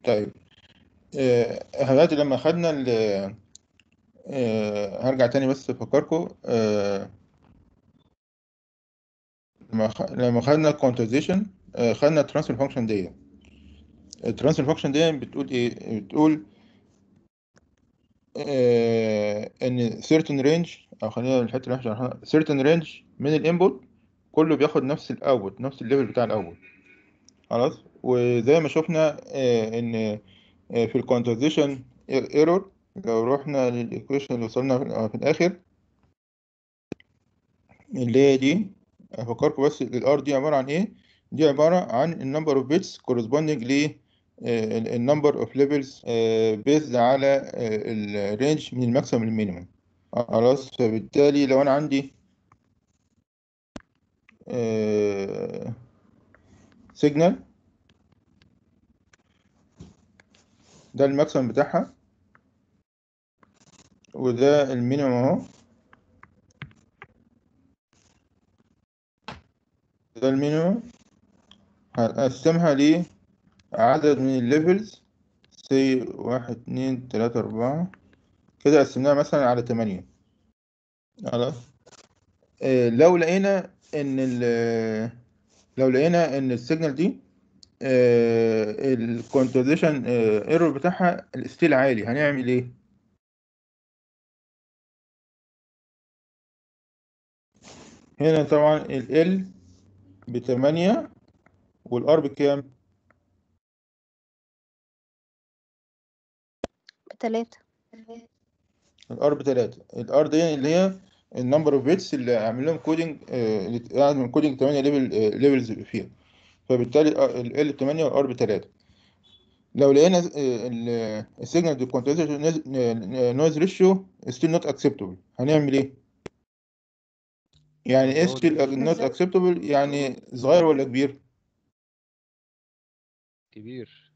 طيب آه، دلوقتي لما خدنا ال آه، هرجع تاني بس افكركم آه، لما خ- لما خدنا الكوانتايزيشن خدنا الترانسفير فانكشن دي الترانسفير فانكشن دي بتقول ايه بتقول آه، ان certain range او خلينا الحته اللي احنا شرحناها certain range من الانبوت كله بياخد نفس الاوتبوت نفس الليفل بتاع الاوتبوت خلاص وزي ما شفنا آه، ان آه، في الكوانتايزيشن ايرور لو رحنا للايكويشن اللي وصلنا في في الاخر اللي هي دي افكركم بس الار دي عباره عن ايه دي عباره عن النمبر اوف بيتس corresponding ل النمبر اوف ليفلز بيزد على الرينج من الماكسيمم للمينيمم خلاص فبالتالي لو انا عندي سيجنال ده الماكسيمم بتاعها وده المينيمم اهو ده المينيمم هنقسمها لعدد من الليفلز سي واحد اتنين تلاتة أربعة كده قسمناها مثلا على تمانية خلاص آه، لو لقينا إن ال لو لقينا إن السيجنال دي الكونتراديشن ايرور بتاعها ستيل عالي هنعمل ايه؟ هنا طبعا ال L بتمانية والار بكام؟ تلاتة الار بتلاتة الار دي اللي هي النمبر اوف بيتس اللي عامل لهم كودنج اللي قاعد من كودنج 8 ليفل ليفلز فيها فبالتالي ال L 8 والار بتلاتة لو لقينا السيجنال دي كوانتيزيشن نويز ريشيو ستيل نوت اكسبتبل هنعمل ايه؟ يعني ايه ستيل نوت اكسبتبل يعني صغير ولا كبير؟ كبير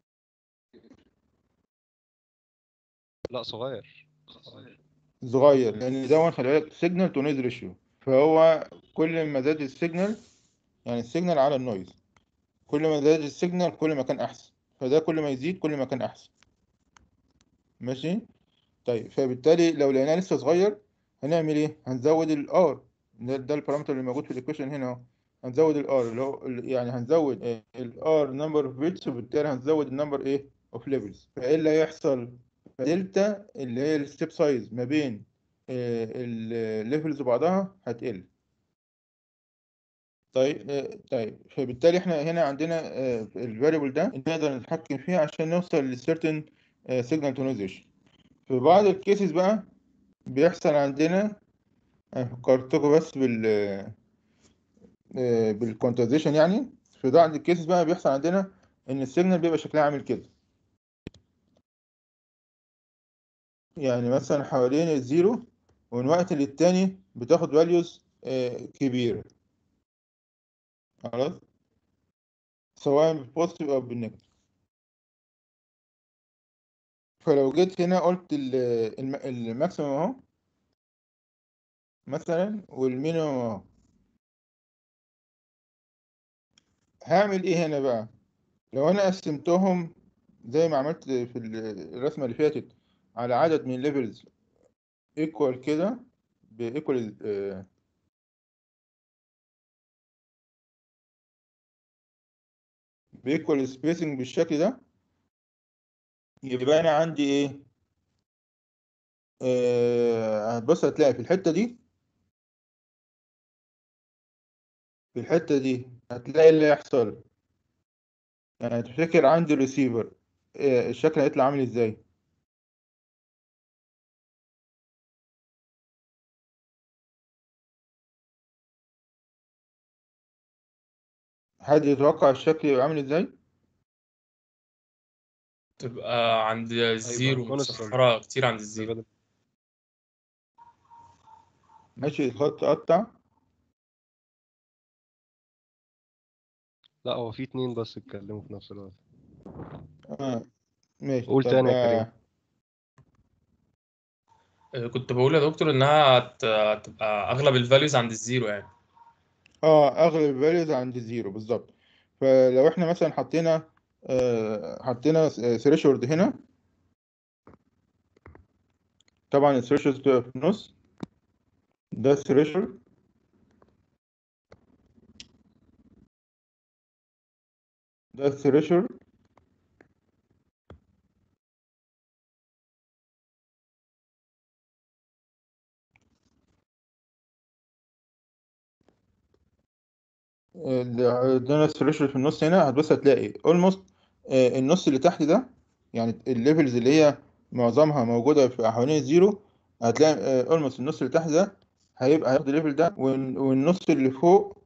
لا صغير صغير لان ده خلي بالك سيجنال تو نويز ريشيو فهو كل ما زاد السيجنال يعني السيجنال على النويز كل ما زاد السيجنال كل ما كان احسن فده كل ما يزيد كل ما كان احسن ماشي طيب فبالتالي لو لقيناه لسه صغير هنعمل ايه هنزود الار ده, ده البارامتر اللي موجود في الايكويشن هنا اهو هنزود الار اللي هو يعني هنزود الار نمبر اوف بيتس وبالتالي هنزود النمبر ايه اوف ليفلز فايه اللي هيحصل دلتا اللي هي الستيب سايز ما بين الليفلز وبعضها هتقل طيب آه، طيب فبالتالي احنا هنا عندنا الفاريبل ده نقدر نتحكم فيه عشان نوصل للسيرتن سيجنال تونيزيشن في بعض الكيسز بقى بيحصل عندنا أنا فكرتكم بس بال بالكونترزيشن يعني في بعض الكيسز بقى بيحصل عندنا ان السيجنال بيبقى شكلها عامل كده يعني مثلا حوالين الزيرو ومن وقت للتاني بتاخد فاليوز كبيرة خلاص سواء بالبوزيتيف او بالنيجاتيف فلو جيت هنا قلت ال- الم- الماكسيمم اهو مثلا والمينيمم اهو هعمل ايه هنا بقى لو انا قسمتهم زي ما عملت في ال- الرسمة اللي فاتت على عدد من الليفلز ايكوال كده بايكوال بايكوال سبيسنج بالشكل ده يبقى انا عندي ايه آه هتبص هتلاقي في الحتة دي في الحتة دي هتلاقي اللي يحصل يعني تفتكر عندي الريسيفر آه الشكل هيطلع عامل ازاي حد يتوقع الشكل يبقى عامل ازاي تبقى عند الزيرو constant. مسخرة كتير عند الزيرو ماشي الخط قطع لا هو في اتنين بس اتكلموا في نفس الوقت آه ماشي قول طب، تاني يا آه، كريم. آه، كنت بقول يا دكتور انها هت- هتبقى اغلب الفاليوز عند الزيرو يعني اه اغلب الفاليوز عند الزيرو بالظبط فلو احنا مثلا حطينا آه، حطينا ثريشولد هنا طبعا الثريشولد بتبقى في النص ده الثريشولد ده الثريشولد ده الثريشولد في النص هنا هتبص هتلاقي اولموست النص اللي تحت ده يعني الليفلز اللي هي معظمها موجودة في حوالين الزيرو هتلاقي اولموست النص اللي تحت ده هيبقى هياخد الليفل ده وال- والنص اللي فوق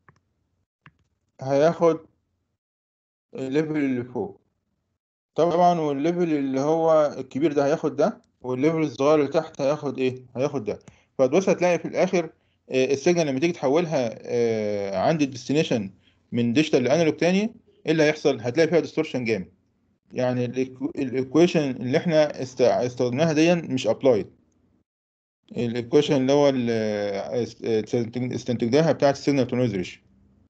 هياخد الليفل اللي فوق طبعا والليفل اللي هو الكبير ده هياخد ده والليفل الصغير اللي تحت هياخد ايه هياخد ده فتبص هتلاقي في الاخر آه، السيجنال لما تيجي تحولها آه، عند الديستنيشن من ديجيتال لانالوج تاني ايه اللي هيحصل هتلاقي فيها ديستورشن جامد يعني الايكويشن اللي احنا است- استخدمناها دي مش ابلايد الايكويشن اللي هو ال- استنتج- استنتجناها بتاعت السيجنال تو نويز ريشيو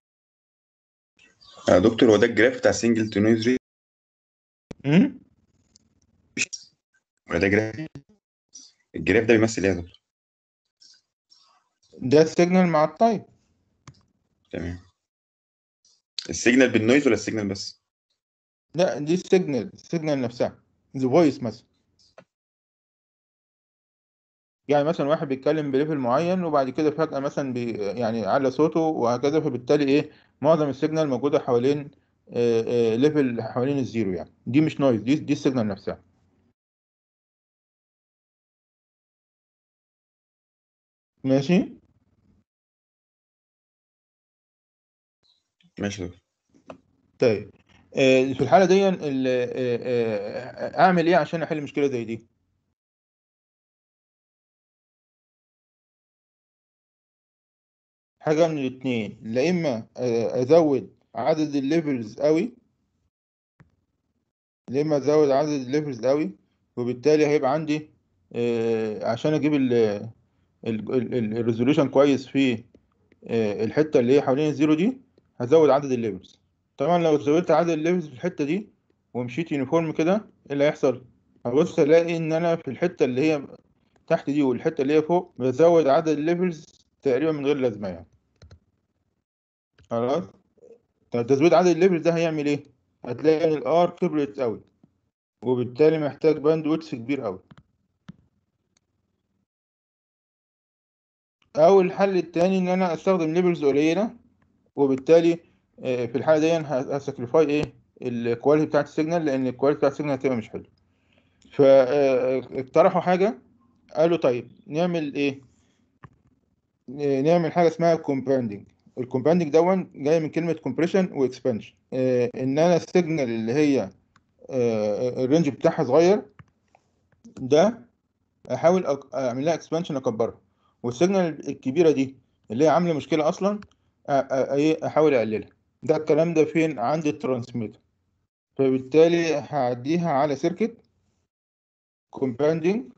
يا دكتور هو ده الجراف بتاع سنجل تو نويز ريت أمم؟ ولا ده جراف الجراف ده بيمثل ايه يا دكتور ده السيجنال مع التايم تمام السيجنال بالنويز ولا السيجنال بس لا دي السيجنال السيجنال نفسها ذا فويس مثلا يعني مثلا واحد بيتكلم بليفل معين وبعد كده فجأة مثلا بي يعني على صوته وهكذا فبالتالي ايه معظم السيجنال موجودة حوالين آه، آه، ليفل حوالين الزيرو يعني دي مش نويز دي دي السيجنال نفسها ماشي ماشي يا دكتور طيب آه، في الحالة دي ال- آه، آه، اعمل ايه عشان احل مشكلة زي دي حاجة من الاتنين لا اما آه، ازود عدد الليفلز قوي لا اما ازود عدد الليفلز قوي وبالتالي هيبقى عندي آه، عشان اجيب الريزوليوشن كويس في آه، الحته اللي هي حوالين الزيرو دي هزود عدد الليفلز طبعا لو زودت عدد الليفلز في الحته دي ومشيت يونيفورم كده ايه اللي هيحصل هبص الاقي ان انا في الحته اللي هي تحت دي والحته اللي هي فوق بزود عدد الليفلز تقريبا من غير لازمه يعني خلاص طب تزويد عدد الليفلز ده هيعمل ايه هتلاقي ان الار كبرت قوي وبالتالي محتاج باند ويدث كبير قوي او الحل التاني ان انا استخدم ليفلز قليله وبالتالي آه، في الحاله دي هسكريفاي ايه الكواليتي بتاعت السيجنال لان الكواليتي بتاعت السيجنال هتبقى مش حلوه فاقترحوا حاجه قالوا طيب نعمل ايه ن- نعمل حاجه اسمها كومباوندنج الكومباوندنج دون جاي من كلمه كومبريشن واكسبانشن ان انا السيجنال اللي هي آه، الرينج بتاعها صغير ده احاول أك- اعمل لها اكسبانشن اكبرها والسيجنال الكبيره دي اللي هي عامله مشكله اصلا أ- أ- ايه احاول اقللها ده الكلام ده فين عند الترانسميتر فبالتالي هعديها على سيركت كومباوندنج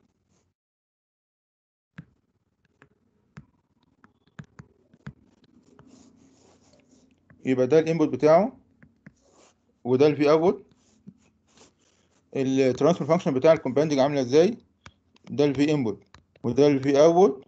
يبقى ده الانبوت بتاعه وده الفي اوتبوت الترانسفير فانكشن بتاع الكومباوندنج عامله ازاي ده الفي انبوت وده الفي اوتبوت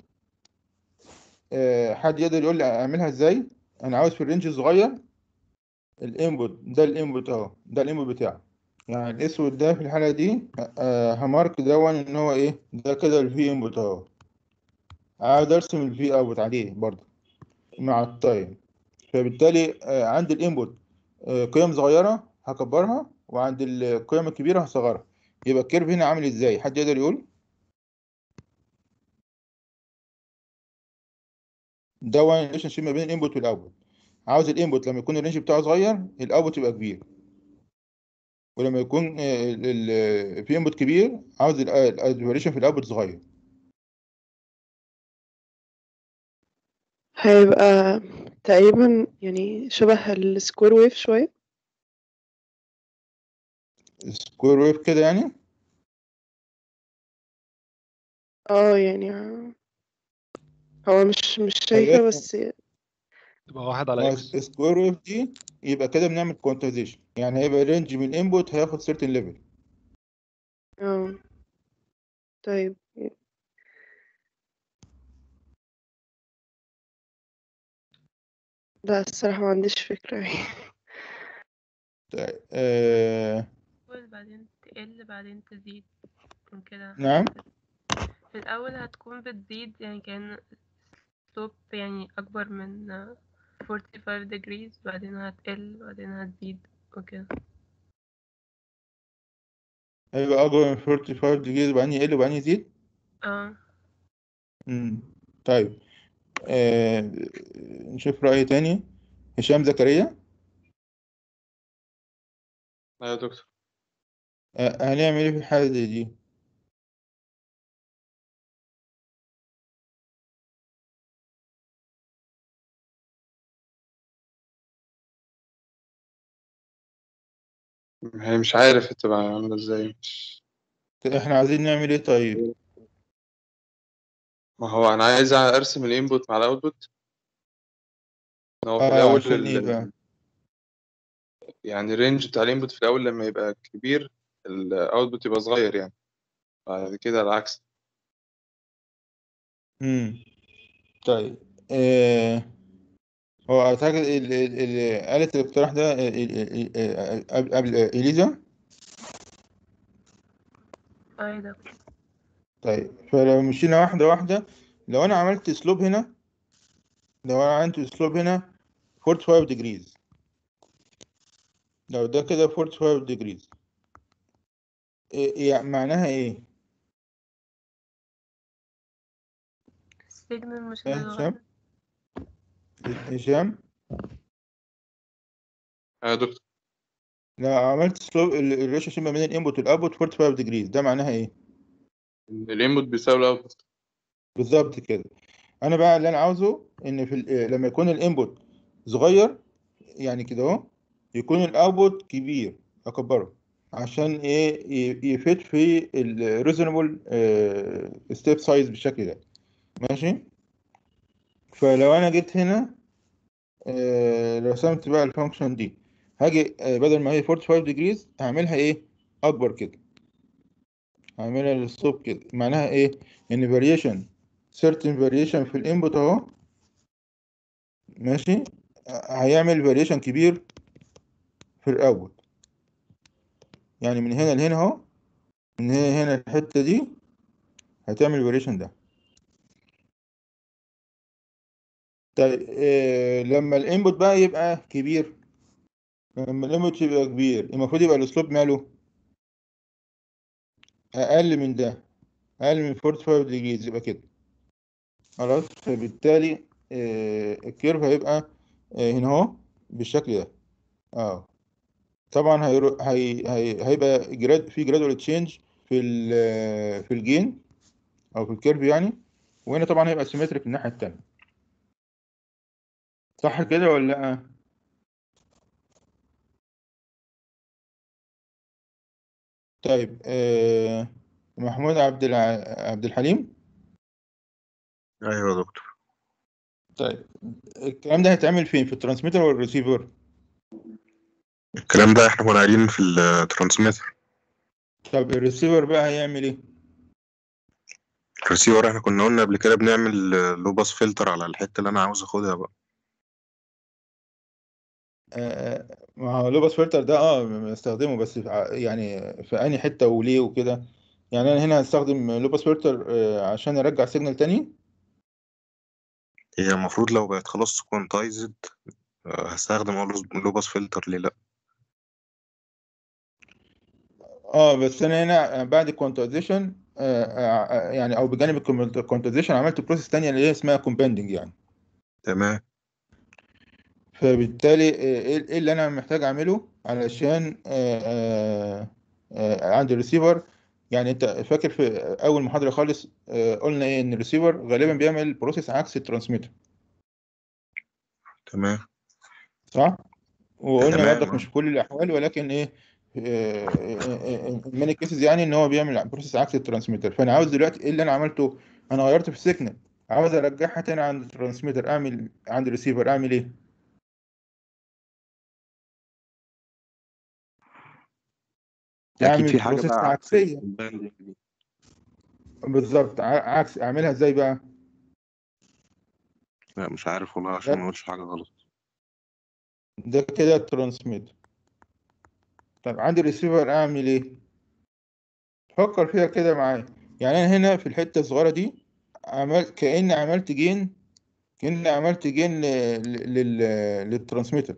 حد يقدر يقول لي اعملها ازاي انا عاوز في الرينج الصغير الانبوت ده الانبوت اهو ده الانبوت بتاعه يعني الاسود ده في الحاله دي آه، همارك دون ان هو ايه ده كده الفي انبوت اهو عاوز ارسم الفي اوتبوت عليه برضه مع التايم فبالتالي آه، عند الانبوت آه، قيم صغيره هكبرها وعند القيم الكبيره هصغرها يبقى الكيرف هنا عامل ازاي حد يقدر يقول ده هو الريليشن شيب ما بين الانبوت والاوتبوت عاوز الانبوت لما يكون الرينج بتاعه صغير الاوتبوت يبقى كبير ولما يكون آه، ال- ال- في انبوت كبير عاوز الفاريشن في الاوتبوت صغير هيبقى تقريبا يعني شبه السكوير ويف شوية سكوير ويف كده يعني اه يعني هو مش مش شايفة إيه؟ بس تبقى واحد على اكس سكوير ويف دي يبقى كده بنعمل كوانتايزيشن يعني هيبقى رينج من الانبوت هياخد certain ليفل اه طيب لا الصراحة ما عنديش فكرة أوي طيب آه الأول بعدين تقل بعدين تزيد من كده نعم في الأول هتكون بتزيد يعني كان سلوب يعني أكبر من 45 degrees بعدين هتقل بعدين هتزيد وكده هيبقى أكبر من 45 ديجري وبعدين يقل وبعدين يزيد اه مم. طيب آه نشوف رأي تاني هشام زكريا ايوه يا دكتور آه هنعمل ايه في الحالة زي دي هي مش عارف هتبقى عاملة ازاي مش احنا عايزين نعمل ايه طيب ما هو انا عايز ارسم الانبوت مع الاوتبوت هو في اه الاول عشان ايه ال- بقى يعني الرينج بتاع الانبوت في الاول لما يبقى كبير الاوتبوت يبقى صغير يعني بعد كده العكس مم. طيب آه هو أعتقد ال- ال- ال- قالت الاقتراح ده ال- ال- ال- قبل قبل إليزا اه يا دكتور طيب فلو مشينا واحدة واحدة لو أنا عملت سلوب هنا لو أنا عملت سلوب هنا 45 degrees لو ده كده 45 degrees إيه يعني معناها إيه؟ السيجنال مش إيه هتتغير هشام؟ هشام؟ ايوه يا دكتور لو عملت سلوب الريشيو شيب ما بين الانبوت والاوتبوت 45 degrees ده معناها إيه؟ الانبوت بيساوي الاوتبوت بالظبط كده انا بقى اللي انا عاوزه ان في ال- لما يكون الانبوت صغير يعني كده اهو يكون الاوتبوت كبير اكبره عشان ايه ي- يفيد في الريزونبل ستيب سايز بالشكل ده ماشي فلو انا جيت هنا آه، رسمت بقى الفانكشن دي هاجي آه، بدل ما هي 45 degrees هعملها ايه اكبر كده هعملها للصوب كده معناها ايه ان variation certain variation في الانبوت اهو ماشي هيعمل variation كبير في الاوتبوت يعني من هنا لهنا اهو من هنا هنا الحتة دي هتعمل variation ده طيب إيه لما الانبوت بقى يبقى كبير لما الانبوت يبقى كبير المفروض يبقى الاسلوب ماله اقل من ده اقل من 45 degrees يبقى كده خلاص فبالتالي آه، الكيرف هيبقى آه، هنا اهو بالشكل ده اه طبعا هيرو... هي... هي... هيبقى جراد في جرادوال تشينج في ال... في الجين او في الكيرف يعني وهنا طبعا هيبقى سيمتريك الناحية التانية صح كده ولا لا طيب آه... محمود عبد الع... عبد الحليم ايوه يا دكتور طيب الكلام ده هيتعمل فين في الترانسميتر ولا الريسيفر الكلام ده احنا كنا قايلين في الترانسميتر طب الريسيفر بقى هيعمل ايه الريسيفر احنا كنا قلنا قبل كده بنعمل لو باس فلتر على الحته اللي انا عاوز اخدها بقى آه، ما هو لوباس فلتر ده اه بستخدمه بس في ع- يعني في انهي حته وليه وكده يعني انا هنا هستخدم لوباس فلتر آه، عشان ارجع سيجنال تاني هي المفروض لو بقت خلاص كوانتايزد هستخدم لو باس فلتر ليه لا اه بس انا هنا بعد الكوانتايزيشن يعني او بجانب الكوانتايزيشن عملت بروسيس تانية اللي هي اسمها كومباندنج يعني تمام فبالتالي آه، ايه إيه اللي انا محتاج اعمله علشان آه، آه، آه، عند الريسيفر يعني انت فاكر في اول محاضره خالص آه، قلنا ايه ان الريسيفر غالبا بيعمل بروسيس عكس الترانسميتر تمام صح وقلنا تمام، برضك آه. مش في كل الاحوال ولكن ايه ماني كيسز يعني ان هو بيعمل بروسيس عكس الترانسميتر فانا عاوز دلوقتي ايه اللي انا عملته انا غيرت في السيجنال عاوز ارجعها تاني عند الترانسميتر اعمل عند الريسيفر اعمل ايه اكيد تعمل في حاجه بروسيس بقى عكس عكسيه الباندنج دي بالظبط ع- عكس اعملها ازاي بقى لا مش عارف والله عشان ما اقولش حاجه غلط ده كده الترانسميتر طب عندي الريسيفر اعمل ايه فكر فيها كده معايا يعني انا هنا في الحته الصغيره دي عملت كاني عملت جين كاني عملت جين ل- ل- لل للترانسميتر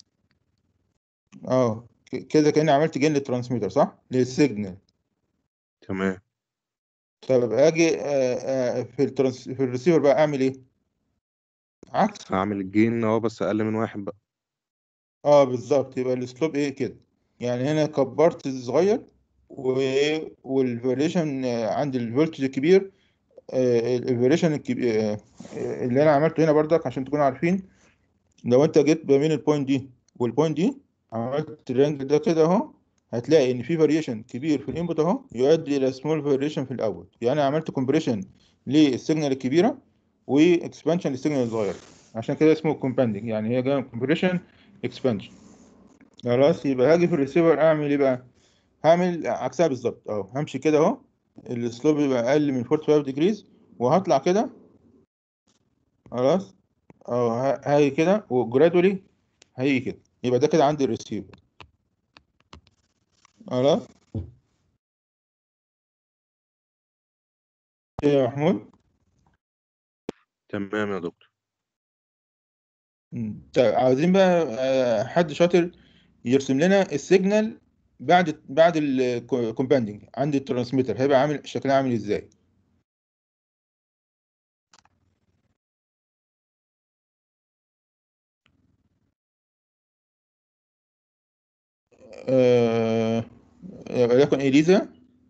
اه ك- كده كاني عملت جين للترانسميتر صح للسيجنال تمام طب اجي آه، آه، في الترانس في الريسيفر بقى اعمل ايه عكس هعمل الجين اه بس اقل من واحد بقى اه بالظبط يبقى الاسلوب ايه كده يعني هنا كبرت الصغير والفاريشن عند الفولتج الكبير الفاريشن الكبير اللي انا عملته هنا برضك عشان تكونوا عارفين لو انت جيت ما بين البوينت دي والبوينت دي عملت الرينج ده كده اهو هتلاقي ان في فاريشن كبير في الانبوت اهو يؤدي الى سمول فاريشن في الاوت يعني انا عملت كومبريشن للسيجنال الكبيره واكسبانشن للسيجنال الصغيره عشان كده اسمه كومباندنج يعني هي جايه كومبريشن اكسبانشن خلاص يبقى هاجي في الريسيفر اعمل ايه بقى هعمل عكسها بالظبط اهو همشي كده اهو السلوب يبقى اقل من 45 ديجريز وهطلع كده خلاص اهو ه- هاجي كده وجرادولي هيجي كده يبقى ده كده عندي الريسيفر خلاص إيه يا محمود تمام يا دكتور مم. طيب عاوزين بقى آه، حد شاطر يرسم لنا السيجنال بعد بعد الكومباندنج عند الترانسميتر هيبقى عامل شكلها عامل ازاي آه، وليكن إليزا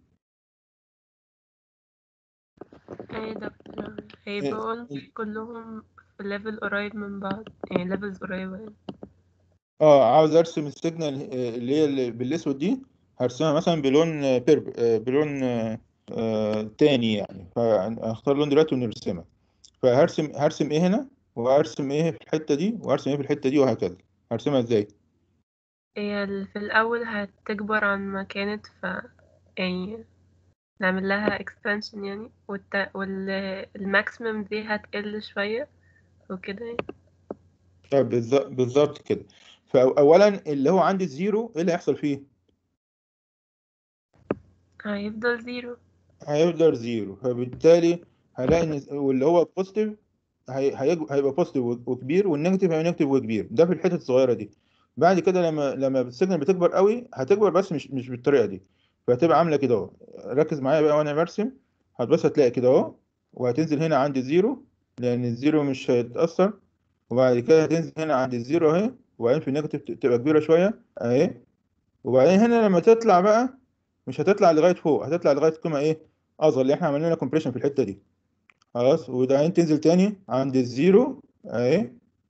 ايه دكتور هيبقوا كلهم في ليفل قريب من بعض يعني ليفلز قريبة يعني اه عاوز ارسم السيجنال آه، اللي هي اللي بالاسود دي هرسمها مثلا بلون آه، بيرب آه، بلون آه، آه، تاني يعني فهختار لون دلوقتي ونرسمها فهرسم هرسم ايه هنا وهرسم ايه في الحتة دي وهرسم ايه في الحتة دي وهكذا هرسمها ازاي هي ال- في الأول هتكبر عن ما كانت ف يعني نعمل لها expansion يعني والت... والماكسيمم دي هتقل شوية وكده يعني طيب بالظ- بالظبط كده فاولا اللي هو عندي الزيرو ايه اللي هيحصل فيه هيفضل زيرو هيفضل زيرو فبالتالي هلاقي ان واللي هو بوزيتيف هي... هيج- هيبقى بوزيتيف وكبير والنيجاتيف هيبقى نيجاتيف وكبير ده في الحتت الصغيره دي بعد كده لما لما السيجنال بتكبر قوي هتكبر بس مش مش بالطريقه دي فهتبقى عامله كده اهو ركز معايا بقى وانا برسم هتبص هتلاقي كده اهو وهتنزل هنا عند الزيرو لان الزيرو مش هيتاثر وبعد كده هتنزل هنا عند الزيرو اهي وبعدين في النيجاتيف تبقى كبيره شويه اهي وبعدين هنا لما تطلع بقى مش هتطلع لغايه فوق هتطلع لغايه قيمه ايه اصغر اللي احنا عملنا لها كومبريشن في الحته دي خلاص وبعدين تنزل تاني عند الزيرو اهي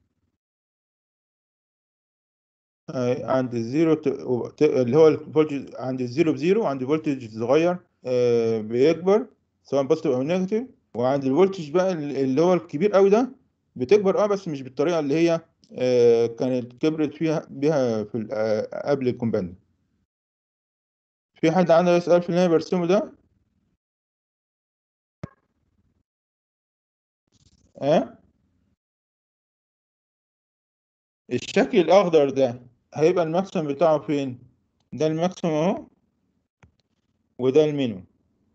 اهي عند الزيرو ت... و- ت... اللي هو الفولتج عند الزيرو بزيرو عند فولتج صغير آه بيكبر سواء بوزيتيف او نيجاتيف وعند الفولتج بقى اللي هو الكبير قوي ده بتكبر اه بس مش بالطريقه اللي هي آه كانت كبرت فيها بيها في ال- آه قبل الكومباند في حد عنده يسأل في اللي انا برسمه ده اه الشكل الاخضر ده هيبقى الماكسيمم بتاعه فين ده الماكسيمم اهو وده المينيمم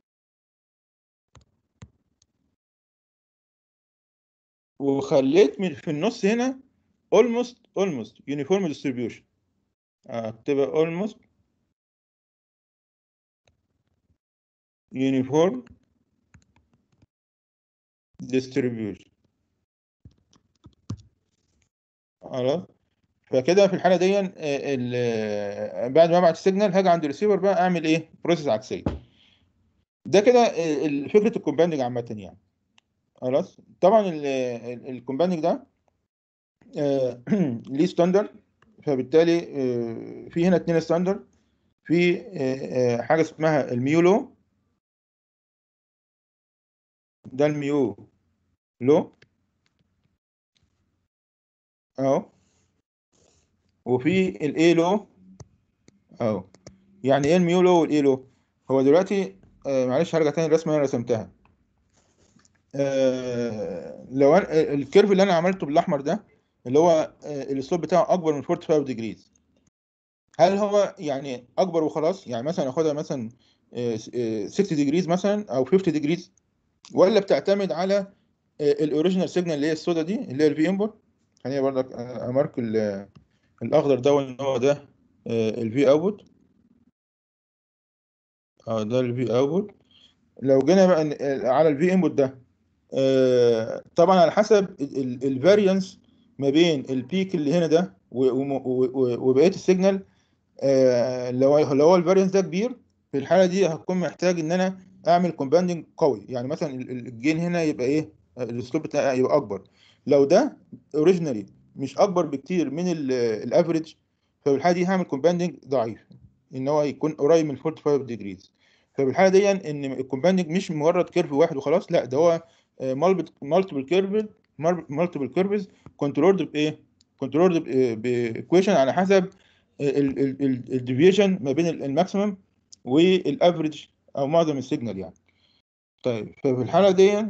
وخليت من في النص هنا almost almost uniform distribution آه، تبقى almost uniform distribution خلاص فكده في الحاله دي آه، ال- آه، بعد ما ابعت السيجنال هاجي عند الريسيفر بقى اعمل ايه بروسيس عكسيه ده كده آه، ال- فكره الكومباندنج عامه يعني خلاص طبعا الكومباندنج ده آه، ليه ستاندرد فبالتالي آه، في هنا اتنين ستاندرد في آه، آه، حاجه اسمها الميو لو ده الميو لو اهو وفي الاي لو اهو يعني ايه الميو لو والاي لو هو دلوقتي آه معلش هرجع تاني الرسمه اللي انا رسمتها آه لو أنا الكيرف اللي انا عملته بالاحمر ده اللي هو آه السلوب بتاعه اكبر من 45 ديجريز هل هو يعني اكبر وخلاص يعني مثلا اخدها مثلا آه، آه، 60 ديجريز مثلا او 50 ديجريز ولا بتعتمد على الاوريجينال سيجنال اللي هي السودا دي اللي هي الفي انبوت خليني برضك آه، امارك ال- الاخضر ده ان هو ده الفي اوتبوت اه ده الفي اوتبوت لو جينا بقى ن- على الفي انبوت ده آه، طبعا على حسب الفاريانس ما بين البيك اللي هنا ده و- و- و- وبقيه السيجنال آه، لو لو هو الفاريانس ده كبير في الحاله دي هكون محتاج ان انا اعمل كومباوندنج قوي يعني مثلا ال- ال- الجين هنا يبقى ايه الاسلوب بتاعي يبقى اكبر لو ده اوريجينالي مش اكبر بكتير من الافريج ففي الحاله دي هعمل كومباوندنج ضعيف ان هو يكون قريب من 45 ديجريز فبالحاله دي ان الكومباوندنج مش مجرد كيرف واحد وخلاص لا ده هو مالتيبل كيرف مالتيبل كيرفز كنترولد بايه كنترولد بايكويشن على حسب الديفيشن ما بين الماكسيمم والافريج او معظم السيجنال يعني طيب ففي الحاله دي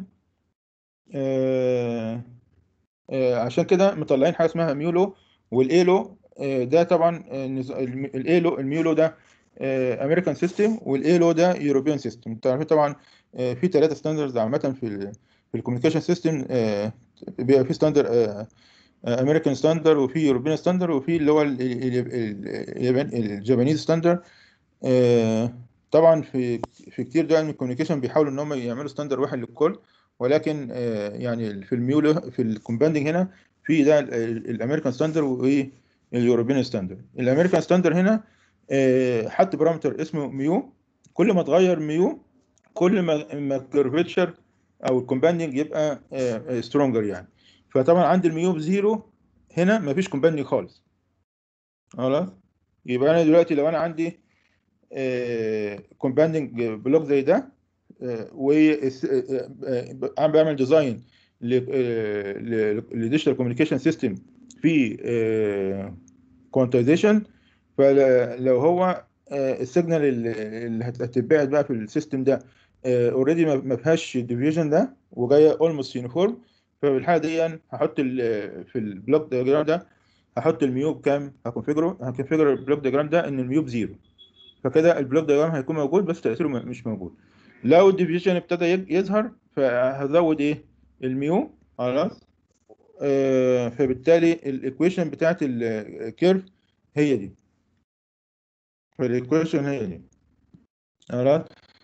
آه آه عشان كده مطلعين حاجه اسمها ميولو والايلو آه ده طبعا آه، نز- الم- الايلو الميولو ده امريكان سيستم والايلو ده يوروبيان سيستم انتوا عارفين طبعا آه، في ثلاثه ستاندردز عامه في ال في الكوميونيكيشن سيستم بيبقى في ستاندرد امريكان ستاندرد وفي يوروبيان ستاندرد وفي اللي هو ال- ال- ال- اليابان- الجابانيز ستاندرد آه، طبعا في في كتير دول من الكوميونيكيشن بيحاولوا ان هم يعملوا ستاندر واحد للكل ولكن آه، يعني في الميول في الكومباندنج هنا في ده الامريكان ستاندر واليوروبيان ستاندر الامريكان ستاندر هنا آه، حط بارامتر اسمه ميو كل ما تغير ميو كل ما ما الكيرفيتشر او الكومباندنج يبقى سترونجر يعني فطبعا عند الميو بزيرو هنا مفيش كومباندنج خالص خلاص يبقى انا دلوقتي لو انا عندي كومباندنج بلوك زي ده و عم بعمل ديزاين لديجيتال كوميونيكيشن سيستم في كوانتايزيشن فلو هو آه، السيجنال اللي اللي هت- هتتبعت بقى في السيستم ده اوريدي ما فيهاش الديفيجن ده وجايه اولموست يونيفورم ففي الحاله دي هحط ال- في البلوك دياجرام ده هحط الميو بكام هكونفيجره هكونفيجر البلوك دياجرام ده ان الميو بزيرو فكده البلوك دياجرام هيكون موجود بس تاثيره م- مش موجود لو الديفيجن ابتدى يج- يظهر فهزود ايه الميو خلاص آه، فبالتالي الايكويشن بتاعت الكيرف هي دي فالايكويشن هي دي خلاص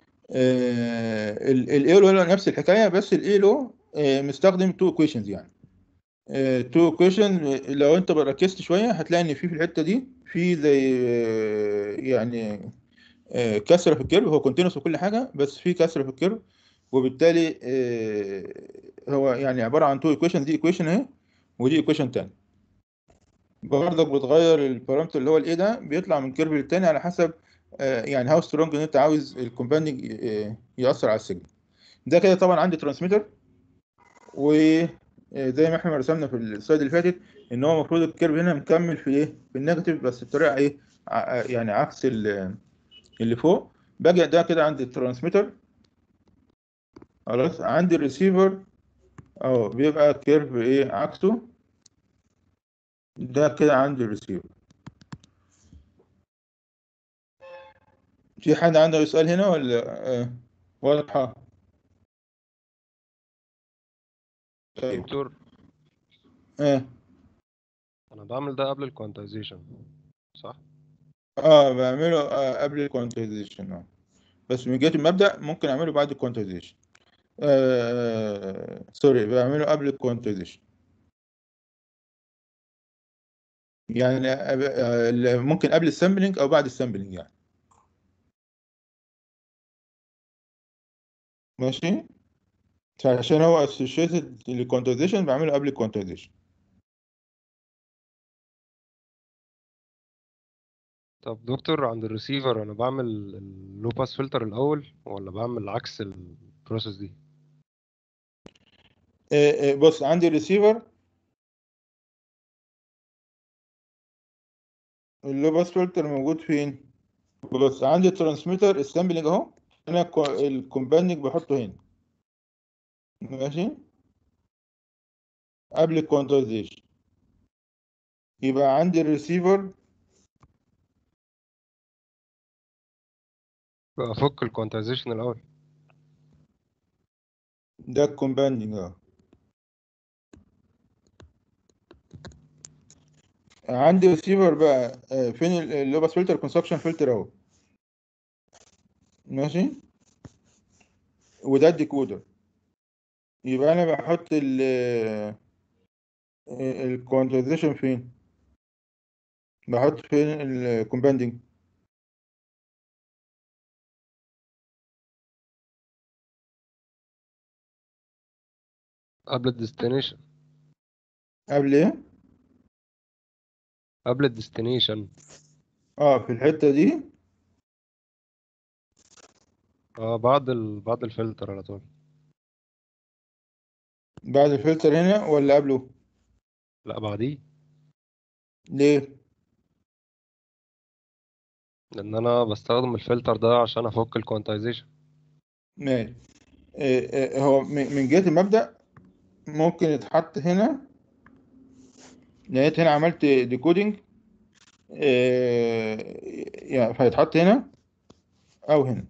الايلو نفس الحكايه بس الايلو مستخدم تو ايكويشنز يعني تو ايكويشن لو انت ركزت شويه هتلاقي ان في في الحته دي في زي آه، يعني آه، كسره في الكيرف هو كونتينوس وكل حاجه بس في كسره في الكيرف وبالتالي آه، هو يعني عباره عن تو ايكويشن دي ايكويشن اهي ودي ايكويشن تاني برضك بتغير البارامتر اللي هو الايه ده بيطلع من كيرف للتاني على حسب آه، يعني هاو سترونج ان انت عاوز الكومباوندنج ياثر على السيجنال ده كده طبعا عندي ترانسميتر وزي ما احنا رسمنا في السلايد اللي فاتت ان هو المفروض الكيرف هنا مكمل في ايه في النيجاتيف بس بطريقه ايه ع- يعني عكس ال- اللي فوق باجي ده كده عندي الترانسميتر خلاص عندي الريسيفر اه بيبقى كيرف ايه عكسه ده كده عندي الريسيفر في حد عنده سؤال هنا ولا آه واضحة طيب دكتور اه انا بعمل ده قبل الكوانتايزيشن صح اه بعمله آه قبل الكوانتايزيشن اه بس من جهة المبدأ ممكن اعمله بعد الكوانتايزيشن آه سوري بعمله قبل الكوانتايزيشن يعني آه، آه، ممكن قبل السامبلينج او بعد السامبلينج يعني ماشي عشان هو associated للكوانتايزيشن بعمله قبل الكوانتايزيشن طب دكتور عند الريسيفر انا بعمل اللو باس فلتر الاول ولا بعمل عكس البروسيس دي آه، آه، بص عندي الريسيفر اللو باس فلتر موجود فين بص عندي الترانسميتر السامبلنج اهو انا الكومباندنج بحطه هنا ماشي قبل الكوانتايزيشن يبقى عندي الريسيفر افك الكوانتايزيشن الاول ده الكومباندنج اه عندي ريسيفر بقى آه، فين ال- اللي هو بس فلتر كونسكشن فلتر اهو ماشي وده الديكودر يبقى انا بحط ال الكوانتايزيشن فين بحط فين الكومباندنج قبل الديستنيشن قبل ايه قبل الديستنيشن اه في الحتة دي اه بعد ال... بعد الفلتر على طول بعد الفلتر هنا ولا قبله لا بعديه ليه لان انا بستخدم الفلتر ده عشان افك الكوانتايزيشن ماشي آه، آه، هو من من جهة المبدأ ممكن يتحط هنا لقيت هنا عملت ديكودينج يعني فيتحط هنا أو هنا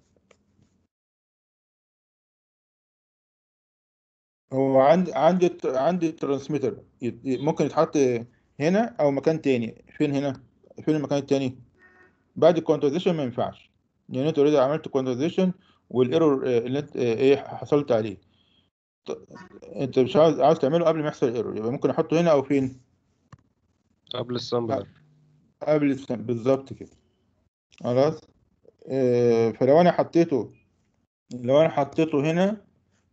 هو عندي عندي الت- عندي الترانسميتر يت- ي- ممكن يتحط هنا أو مكان تاني فين هنا فين المكان التاني بعد الكوانتايزيشن ما ينفعش لأن أنت أوريدي عملت كوانتايزيشن والإيرور اللي أنت آه، إيه حصلت عليه ط- أنت مش عاوز عاوز تعمله قبل ما يحصل الايرور يبقى ممكن أحطه هنا أو فين قبل السامبلر قبل السنة بالظبط كده خلاص آه، فلو انا حطيته لو انا حطيته هنا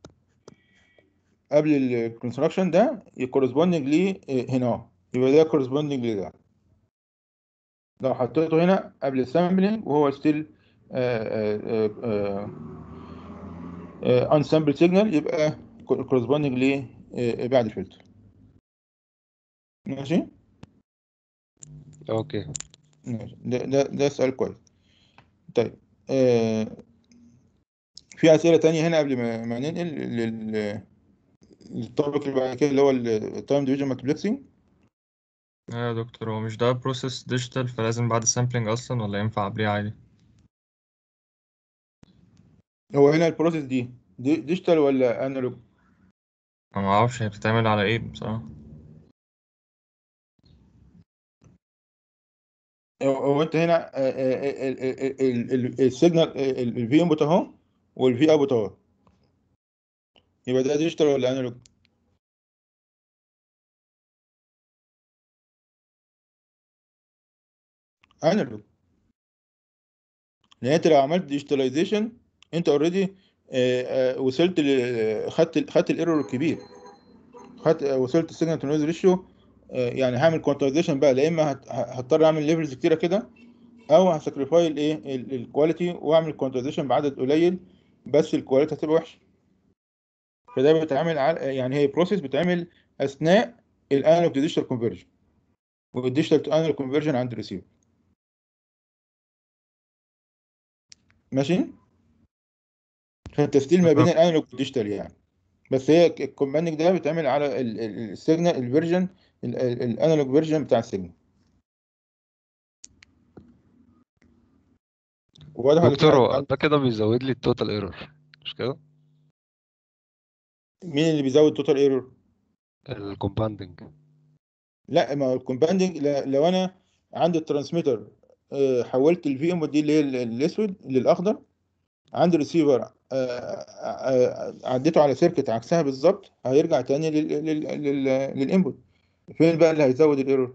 قبل الكونستراكشن ده يكورسبوندنج ليه آه، هنا اهو يبقى ده كورسبوندنج لده لو حطيته هنا قبل السامبلنج وهو ستيل انسامبل سيجنال يبقى كورسبوندنج ليه آه، بعد الفلتر ماشي اوكي ماشي ده ده ده سؤال كويس طيب آه في أسئلة تانية هنا قبل ما ما ننقل لل للتوبيك اللي بعد كده اللي هو التايم ديفيجن مالتيبلكسنج ايوه يا دكتور هو مش ده بروسيس ديجيتال فلازم بعد السامبلينج اصلا ولا ينفع قبليه عادي هو هنا البروسيس دي دي ديجيتال ولا انالوج انا ما اعرفش هي بتتعمل على ايه بصراحة هو هو انت هنا السيجنال الفي انبوت اهو والفي اوتبوت اهو يبقى ده ديجيتال ولا انالوج انالوج لان انت لو عملت ديجيتاليزيشن انت اوريدي وصلت ل- خدت خدت الايرور الكبير خدت وصلت السيجنال تو نويز ريشيو يعني هعمل كوانتايزيشن بقى لا اما هت- هضطر اعمل ليفلز كتيره كده او هسكريفاي الايه الكواليتي واعمل كوانتايزيشن بعدد قليل بس الكواليتي هتبقى وحشه فده بيتعمل على يعني هي بروسيس بتعمل اثناء الانالوج ديجيتال كونفرجن والديجيتال تو انالوج كونفرجن عند الريسيفر ماشي فالتسجيل ما بين الانالوج والديجيتال يعني بس هي الكومباندنج ده بيتعمل على السيجنال الفيرجن الانالوج فيرجن بتاع السيجنال واضح ولا دكتور في هو عند- ده كده بيزود لي التوتال ايرور مش كده مين اللي بيزود توتال ايرور الكومباوندنج لا ما هو الكومباندنج لو انا عندي الترانسميتر آه، حولت الفي ام دي اللي هي ال- الاسود للاخضر عندي الريسيفر عديته على سيركت عكسها بالظبط هيرجع تاني لل- لل- لل- للانبوت فين بقى اللي هيزود الايرور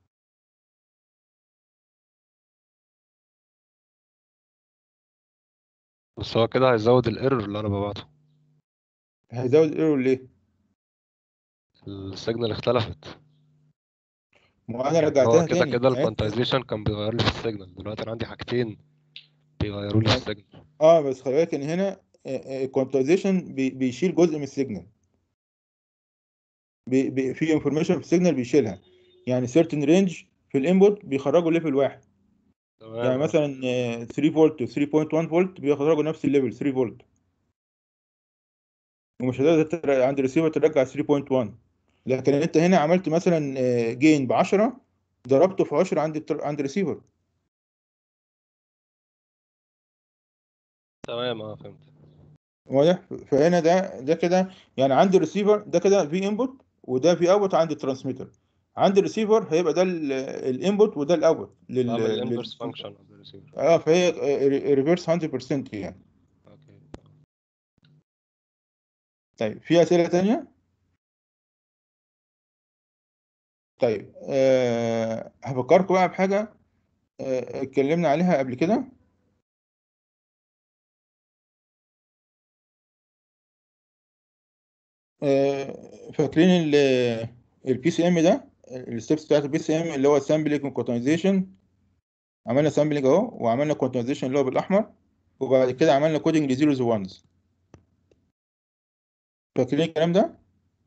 بس هو كده هيزود الايرور اللي انا ببعته هيزود الايرور ليه السيجنال اختلفت ما هو انا يعني رجعتها هو كده تاني كده يعني أنت- الكوانتايزيشن كان بيغير لي في السيجنال دلوقتي انا عندي حاجتين بيغيروا لي في السيجنال اه بس خلي بالك ان هنا الكوانتايزيشن بيشيل جزء من السيجنال بي بي في انفورميشن في السيجنال بيشيلها يعني certain رينج في الانبوت بيخرجوا ليفل واحد تمام يعني آه. مثلا آه، 3 فولت و 3.1 فولت بيخرجوا نفس الليفل 3 فولت ومش هتقدر تر- عند الريسيفر ترجع 3.1 لكن انت هنا عملت مثلا جين ب 10 ضربته في 10 عند التر- عند الريسيفر تمام اه فهمت واضح فهنا ده ده كده يعني عند الريسيفر ده كده في انبوت وده في اوت عند الترانسميتر عند الريسيفر هيبقى ده الانبوت وده الاوت لل بعمل لل- الانفرس فانكشن اوف ذا ريسيفر اه فهي ريفيرس 100% يعني اوكي طيب في اسئله تانية طيب أه هفكركم بقى بحاجه آه، اتكلمنا عليها قبل كده آه، فاكرين البي سي ام ده الستبس بتاعت البي سي ام اللي هو سامبلينج وكوتنايزيشن عملنا سامبلينج اهو وعملنا كوتنايزيشن اللي هو بالاحمر وبعد كده عملنا كودنج لزيروز وانز فاكرين الكلام ده؟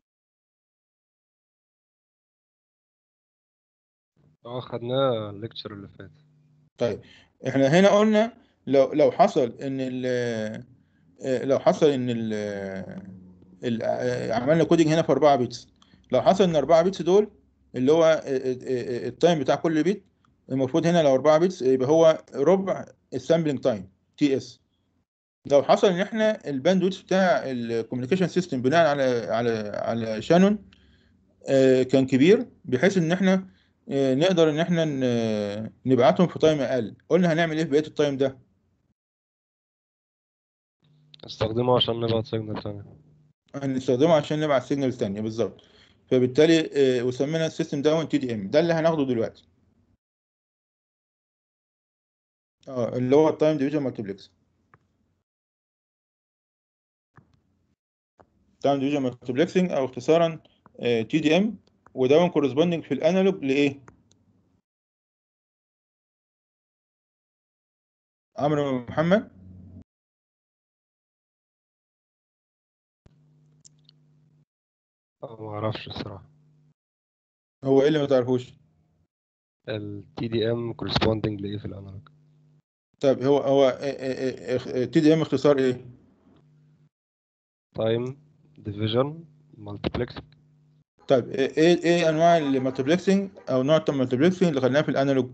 اه خدناه الليكتشر اللي فات طيب احنا هنا قلنا لو لو حصل ان ال آه، لو حصل ان ال ال- آه، عملنا كودنج هنا في 4 بيتس لو حصل ان 4 بيتس دول اللي هو آه، آه، آه، التايم بتاع كل بيت المفروض هنا لو 4 بيتس يبقى هو ربع السامبلنج تايم تي اس لو حصل ان احنا الباندويث بتاع الكوميونيكيشن سيستم بناء على على على شانون آه، كان كبير بحيث ان احنا آه، نقدر ان احنا ن- نبعتهم في تايم اقل قلنا هنعمل ايه في بقيه التايم ده استخدمه عشان نبعت سيجنال تاني هنستخدمه عشان نبعت سيجنال تانية بالظبط فبالتالي آه، وسمينا السيستم ده تي دي ام ده اللي هناخده دلوقتي اه اللي هو التايم ديفيجن مالتيبلكس تايم ديفيجن مالتيبلكسنج او اختصارا تي دي ام وده كورسبوندنج في الانالوج لايه عمرو محمد اه ما اعرفش الصراحه هو ايه اللي ما تعرفوش ال TDM corresponding لايه في الانالوج طيب هو هو تي دي ام اختصار ايه time division multiplexing طيب ايه ايه إيه انواع المالتيبلكسنج او نوع المالتيبلكسنج اللي خدناه في الانالوج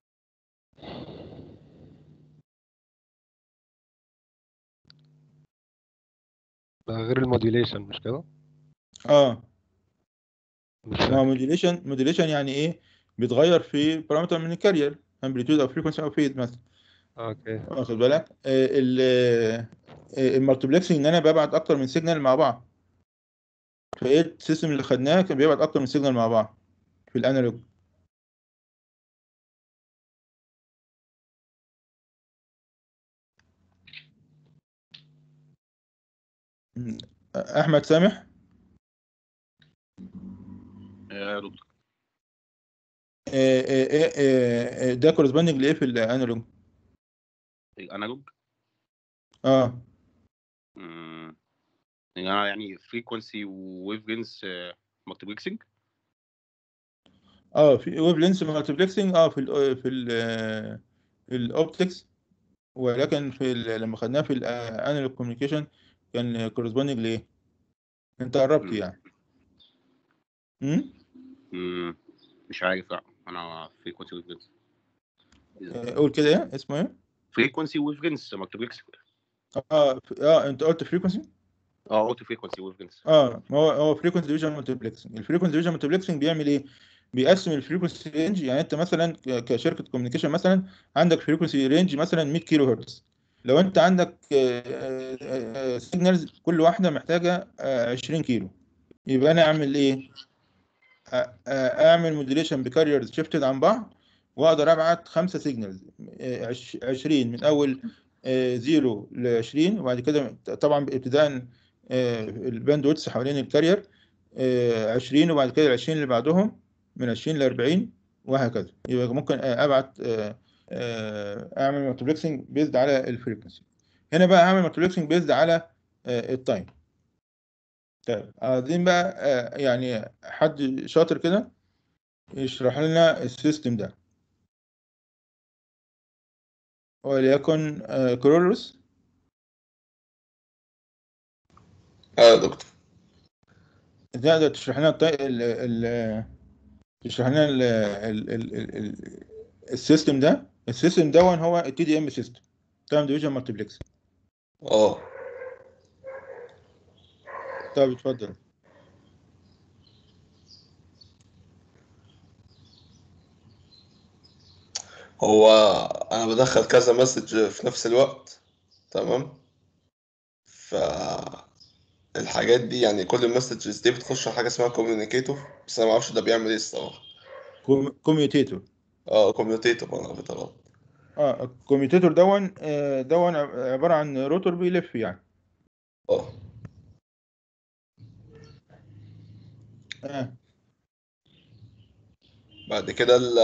ده غير الموديوليشن مش كده اه مش ما هو فاكر موديليشن موديليشن يعني ايه بيتغير في بارامتر من الكارير امبليتيود او فريكونسي او فيز مثلا اوكي واخد بالك المالتيبلكسنج ان انا ببعت اكتر من سيجنال مع بعض فايه السيستم اللي خدناه كان بيبعت اكتر من سيجنال مع بعض في الانالوج م. احمد سامح يا دكتور آه، آه، آه، آه، ده كورسبوندنج لايه في الانالوج الانالوج اه مم. يعني يعني فريكونسي وويف جينز مالتيبلكسنج اه في ويف لينس مالتيبلكسنج اه في ال في ال في الاوبتكس ولكن في ال لما خدناه في الانالوج كوميونيكيشن كان كورسبوندنج لايه انت قربت يعني امم مش عارف لا انا فريكونسي ويف جينز قول كده ايه اسمه ايه فريكونسي ويف جينز مالتيبلكسنج اه ف- اه انت قلت فريكونسي اه قلت فريكونسي ويف جينز اه ما هو هو فريكونسي ديفيجن مالتيبلكسنج الفريكونسي ديفيجن مالتيبلكسنج بيعمل ايه بيقسم الفريكونسي رينج يعني انت مثلا ك- كشركه كوميونيكيشن مثلا عندك فريكونسي رينج مثلا 100 كيلو هرتز لو انت عندك سيجنالز كل واحده محتاجه آه، 20 كيلو يبقى انا اعمل ايه آه، آه، اعمل موديليشن بكاريرز شيفتد عن بعض واقدر ابعت خمسه سيجنالز 20 من اول 0 ل 20 وبعد كده طبعا ابتداء آه، الباند ويدث حوالين الكارير آه، 20 وبعد كده ال 20 اللي بعدهم من 20 ل 40 وهكذا يبقى ممكن آه، ابعت آه، آه، اعمل مالتيبلكسنج بيزد على الفريكونسي هنا بقى اعمل مالتيبلكسنج بيزد على آه، التايم طيب عايزين بقى آه، يعني حد شاطر كده يشرح لنا السيستم ده وليكن آه، كرولوس اه يا دكتور تقدر تشرح لنا الطي... ال... ال... تشرح لنا ال... ال... ال... ال... ال... السيستم ده السيستم ده هو التي دي ام سيستم تايم ديفيجن مالتيبلكس اه طب اتفضل هو انا بدخل كذا مسج في نفس الوقت تمام ف الحاجات دي يعني كل المسجز دي بتخش على حاجه اسمها كوميونيكيتور بس انا ما اعرفش ده بيعمل ايه الصراحه كوميوتيتور اه كوميونيكيتور انا بتغلط اه الكوميوتيتور دون آه، دون عبارة عن روتور بيلف يعني اه اه بعد كده ال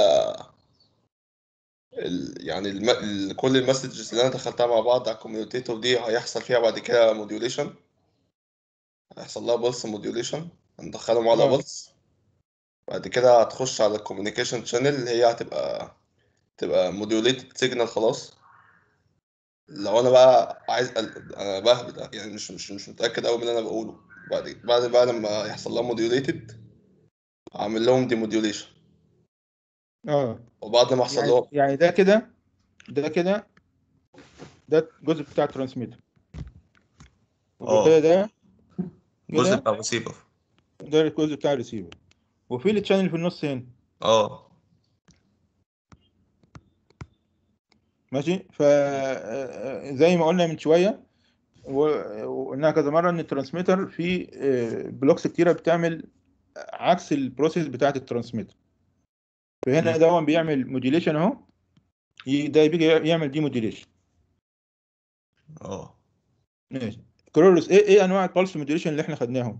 ال يعني الم... ال... كل المسجز اللي انا دخلتها مع بعض على الكوميونيكيتور دي هيحصل فيها بعد كده موديوليشن هيحصل لها بلس موديوليشن هندخلهم على آه. بلس بعد كده هتخش على الكوميونيكيشن شانل اللي هي هتبقى تبقى موديوليتد سيجنال خلاص لو انا بقى عايز ال- انا بهبد يعني مش مش مش متاكد قوي من اللي انا بقوله بعد بعد بقى لما يحصل لها موديوليتد هعمل لهم دي موديوليشن اه وبعد ما يحصل يعني لهم يعني ده كده ده كده ده الجزء بتاع الترانسميتر وكده اه ده الجزء كده بتاع الريسيفر ده الجزء بتاع الريسيفر وفي التشانل في النص هنا اه ماشي ف آه، زي ما قلنا من شويه و- وقلناها كذا مره ان الترانسميتر فيه آه، بلوكس كتيره بتعمل عكس البروسيس بتاعه الترانسميتر فهنا مم. ده بيعمل موديليشن اهو ي- ده بيجي يعمل دي موديليشن اه ماشي كرولوس ايه ايه انواع البلس موديليشن اللي احنا خدناهم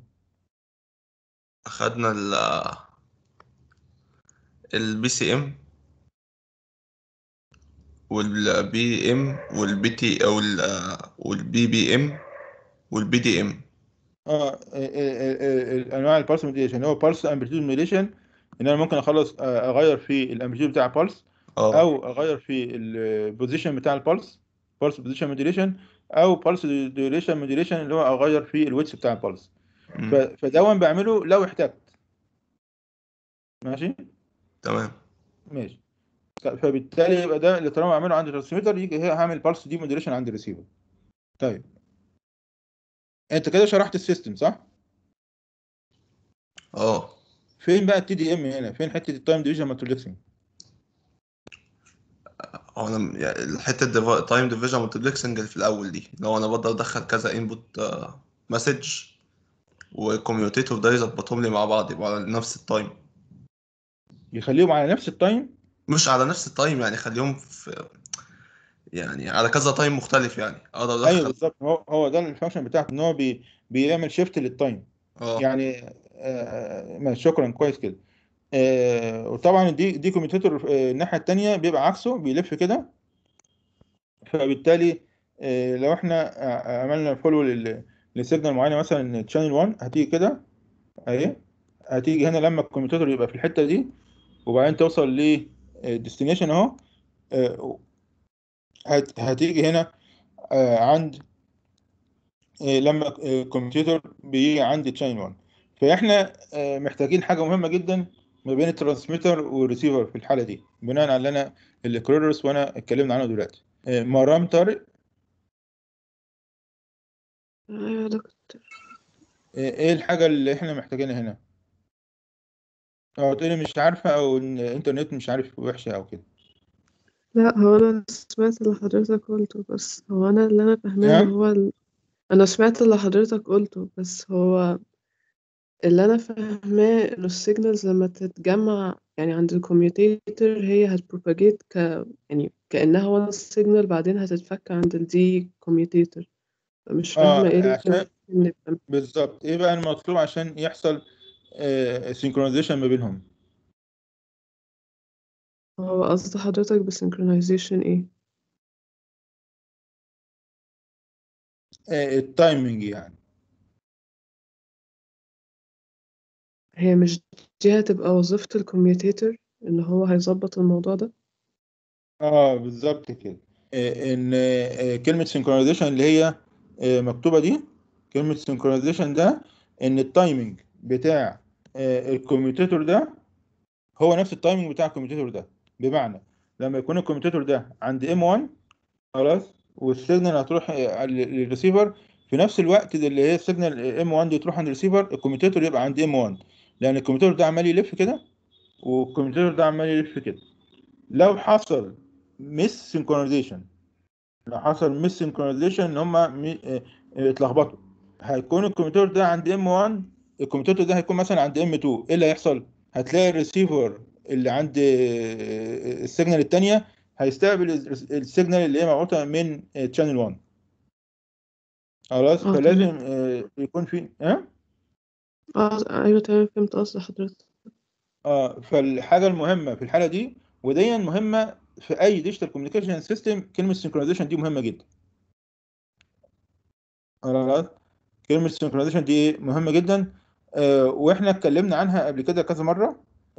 خدنا ال البي سي ام والبي ام والبي تي او والبي بي ام والبي دي ام اه آه، آه، آه، آه، انواع البلس موديليشن هو بلس امبليتيود موديليشن ان انا ممكن اخلص آه، اغير في الامبليتيود بتاع البلس اه او اغير في البوزيشن بتاع البلس بلس بوزيشن موديليشن او بلس ديوريشن موديليشن اللي هو اغير في الويتس بتاع البلس ف- مم. فدون بعمله لو احتجت ماشي تمام ماشي ف- فبالتالي يبقى ده اللي طالما بعمله عند الترانسميتر يجي هي هعمل بلس دي موديليشن عند الريسيفر طيب انت كده شرحت السيستم صح اه فين بقى التي دي ام هنا فين حته التايم ديفيجن مالتيبلكسنج هو انا يعني الحته تايم ديفيجن مالتيبلكسنج اللي في الاول دي لو انا بقدر ادخل كذا انبوت مسج والكوميوتيتور ده يظبطهم لي مع بعض يبقى على نفس التايم يخليهم على نفس التايم مش على نفس التايم يعني خليهم في يعني على كذا تايم مختلف يعني اقدر ايوه ادخل بالظبط هو هو ده الفانكشن بتاعته ان هو بي بيعمل شيفت للتايم اه يعني آه، آه، ماشي شكرا كويس كده آه، وطبعا دي دي كوميتيتور آه، الناحيه التانيه بيبقى عكسه بيلف كده فبالتالي آه، لو احنا ع- عملنا فولو لسيجنال معينه مثلا تشانل 1 هتيجي كده اهي هتيجي هنا لما الكوميتيتور يبقى في الحته دي وبعدين توصل للديستنيشن اهو آه، هت- هتيجي هنا آه، عند آه، لما الكمبيوتر بيجي عند تشاين 1 فاحنا آه، محتاجين حاجه مهمه جدا ما بين الترانسميتر والريسيفر في الحاله دي بناء على اللي انا الكرولوس وانا اتكلمنا عنه دلوقتي آه، مرام طارق ايوه يا دكتور آه، ايه الحاجه اللي احنا محتاجينها هنا او تقولي مش عارفه او إن الانترنت مش عارف وحشه او كده لا هو انا سمعت اللي حضرتك قلته بس هو انا اللي انا فاهماه نعم إن هو ال... انا سمعت اللي حضرتك قلته بس هو اللي انا فاهماه انه السيجنالز لما تتجمع يعني عند الكمبيوتر هي هتبروباجيت ك يعني كأنها وان سيجنال بعدين هتتفك عند الدي كمبيوتر مش فاهمة ايه اه اللي عشان ممكن يبقى بالظبط ايه بقى المطلوب عشان يحصل سينكرونايزيشن ما بينهم هو قصد حضرتك بسynchronization ايه آه، التايمنج يعني هي مش دي هتبقى وظيفة الكمبيوتر ان هو هيظبط الموضوع ده اه بالظبط كده آه، ان آه، كلمه سينكرونايزيشن اللي هي آه، مكتوبه دي كلمه سينكرونايزيشن ده ان التايمنج بتاع آه، الكمبيوتر ده هو نفس التايمنج بتاع الكمبيوتر ده بمعنى لما يكون الكمبيوتر ده عند ام 1 خلاص والسيجنال هتروح آه، لل- للريسيفر في نفس الوقت ده اللي هي السيجنال ام 1 دي تروح عند الريسيفر الكمبيوتر يبقى عند ام 1 لان الكمبيوتر ده عمال يلف كده والكمبيوتر ده عمال يلف كده لو حصل ميس سينكرونايزيشن لو حصل ميس سينكرونايزيشن ان هم اتلخبطوا هيكون الكمبيوتر ده عند ام 1 الكمبيوتر ده هيكون مثلا عند ام 2 ايه اللي هيحصل هتلاقي الريسيفر اللي عند آه، السيجنال الثانيه هيستقبل الس- السيجنال اللي هي مبعوثه من تشانل 1 خلاص اه فلازم تمام آه، يكون في ها اه ايوه تمام فهمت قصد حضرتك اه فالحاجه المهمه في الحاله دي ودي مهمه في اي ديجيتال كوميونيكيشن سيستم كلمه سينكرونايزيشن دي مهمه جدا خلاص كلمه سينكرونايزيشن دي إيه؟ مهمه جدا آه واحنا اتكلمنا عنها قبل كده كذا مره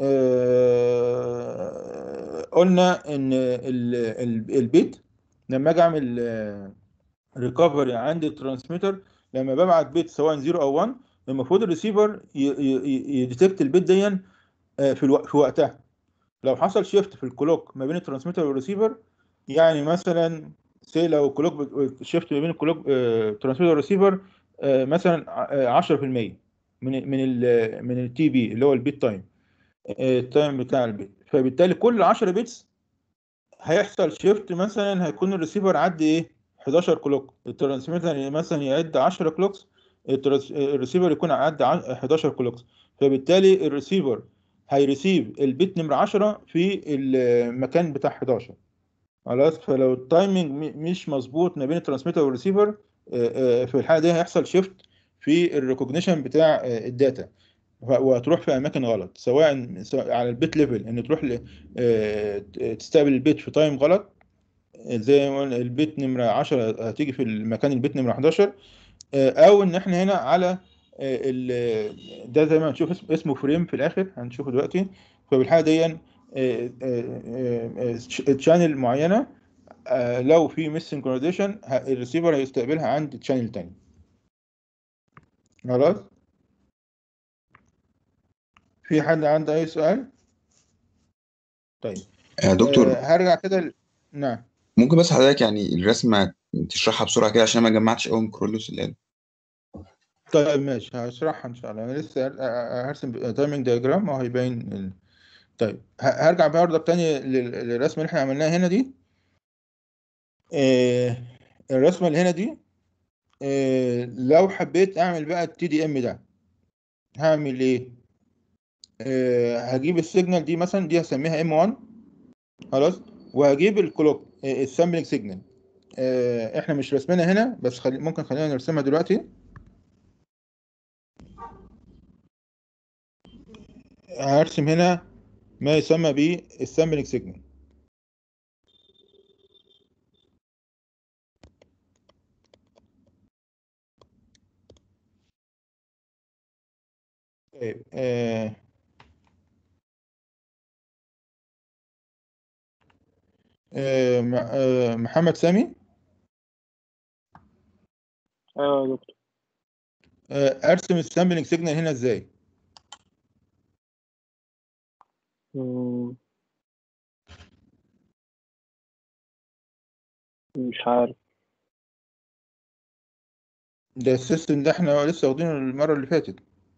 آه قلنا ان ال- ال- البيت لما اجي اعمل ريكفري عند الترانسميتر لما ببعت بيت سواء 0 او 1 المفروض الريسيفر يديتكت البيت دي آه، في الوقت في وقتها لو حصل شيفت في الكلوك ما بين الترانسميتر والريسيفر يعني مثلا سي لو الكلوك شيفت ما بين الكلوك ترانسميتر والريسيفر آه، مثلا ع- آه، 10% من من ال من التي بي اللي هو البيت تايم آه، التايم بتاع البيت فبالتالي كل 10 بيتس هيحصل شيفت مثلا هيكون الريسيفر عدى ايه 11 كلوك الترانسميتر مثلا يعد 10 كلوكس الترانس- الريسيفر يكون عدى ع- 11 كلوكس فبالتالي الريسيفر هيريسيف البيت نمرة 10 في المكان بتاع 11 خلاص فلو التايمنج م- مش مظبوط ما بين الترانسميتر والريسيفر آه، آه، في الحالة دي هيحصل شيفت في الريكوجنيشن بتاع آه، الداتا وه- وهتروح في اماكن غلط سواء سواء على البيت ليفل ان تروح ل- آه، تستقبل البيت في تايم غلط زي ما قلنا البيت نمرة 10 هتيجي في المكان البيت نمرة 11 آه، او ان احنا هنا على آه، ال- ده زي ما هنشوف اسم- اسمه فريم في الاخر هنشوفه دلوقتي فبالحاله دي تشانل معينه آه، لو في ميس سينكرونايزيشن الريسيفر هيستقبلها عند تشانل تاني خلاص في حد عنده اي سؤال طيب آه، دكتور آه، هرجع كده ل- نعم ممكن بس حضرتك يعني الرسمة تشرحها بسرعة كده عشان ما جمعتش قوي من كرولوس الآن طيب ماشي هشرحها ان شاء الله انا لسه هر- ه- هرسم تايمنج دياجرام وهيبين ال... طيب ه- هرجع برضه تاني لل- للرسمه اللي احنا عملناها هنا دي آه، الرسمه اللي هنا دي آه، لو حبيت اعمل بقى التي دي ام ده هعمل ايه آه، هجيب السيجنال دي مثلا دي هسميها ام 1 خلاص وهجيب الكلوك السامبلنج سيجنال احنا مش رسمنا هنا بس خلي ممكن خلينا نرسمها دلوقتي هرسم هنا ما يسمى بالسامبلنج سيجنال طيب آه آه م- آه محمد سامي ايوه يا دكتور آه ارسم السامبلنج سيجنال هنا ازاي مم، مش عارف ده السيستم ده احنا لسه واخدينه المرة اللي فاتت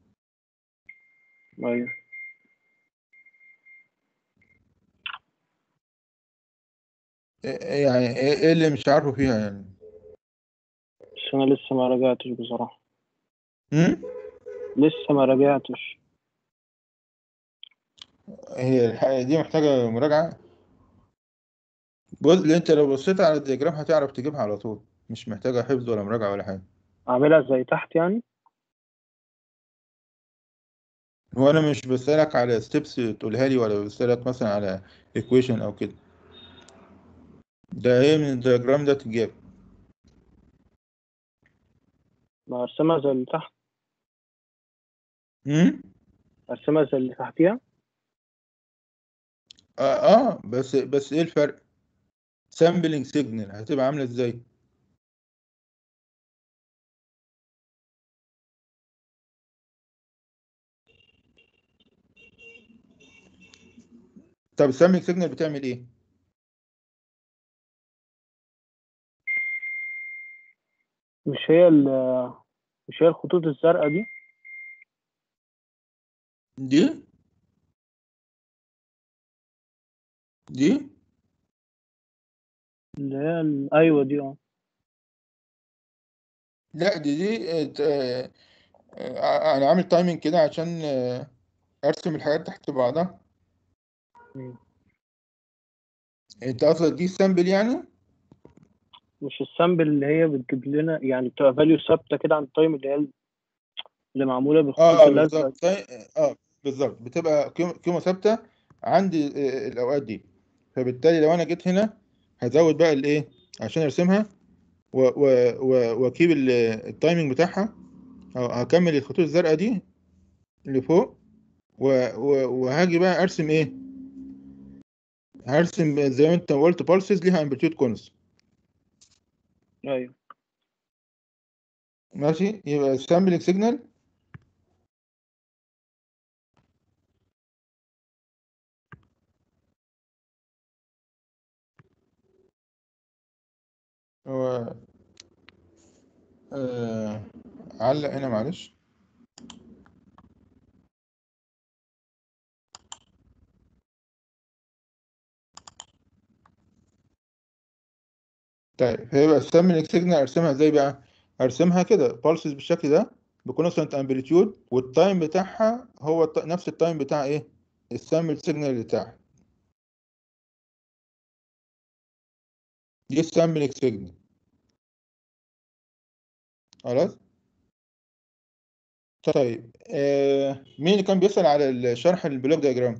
ايوه آه، يعني ايه إيه اللي مش عارفه فيها يعني بس انا لسه ما راجعتش بصراحة هم؟ لسه ما راجعتش هي الحقيقة دي محتاجة مراجعة بص اللي انت لو بصيت على الدياجرام هتعرف تجيبها على طول مش محتاجة حفظ ولا مراجعة ولا حاجة اعملها زي تحت يعني هو انا مش بسألك على ستيبس تقولها لي ولا بسألك مثلا على equation او كده ده هي من الدياجرام ده تتجاب ما ارسمها زي اللي تحت هم؟ ارسمها زي اللي تحتيها اه, اه بس بس ايه الفرق سامبلنج سيجنال هتبقى عامله ازاي طب السامبلنج سيجنال بتعمل ايه مش هي ال- مش هي الخطوط الزرقاء دي دي دي اللي هي ال- ايوه دي اه لا دي دي آه، آه، آه، انا عامل تايمنج كده عشان آه، ارسم الحاجات تحت بعضها مم. انت قصدك دي سامبل يعني مش السامبل اللي هي بتجيب لنا يعني بتبقى فاليو ثابته كده عن التايم اللي هي اللي معموله بالخطوط اه الازرق بالظبط طيب- اه بالظبط بتبقى قيمة قيمة ثابتة عندي آه، الأوقات دي فبالتالي لو أنا جيت هنا هزود بقى الإيه عشان أرسمها و- و- و- وأجيب ال- التايمنج بتاعها أو هكمل الخطوط الزرقاء دي اللي فوق و- و- وهاجي بقى أرسم إيه هرسم زي ما أنت قلت بالسز ليها امبليتيود كونس ايوه ماشي يبقى السامبلنج سيجنال هو آه علق هنا معلش طيب هيبقى السامبلنج سيجنال ارسمها ازاي بقى ارسمها كده بالسز بالشكل ده بكونستانت امبليتيود والتايم بتاعها هو الت- نفس التايم بتاع ايه السامبل سيجنال بتاعها دي السامبلنج سيجنال خلاص طيب آه مين اللي كان بيسأل على الشرح البلوك دياجرام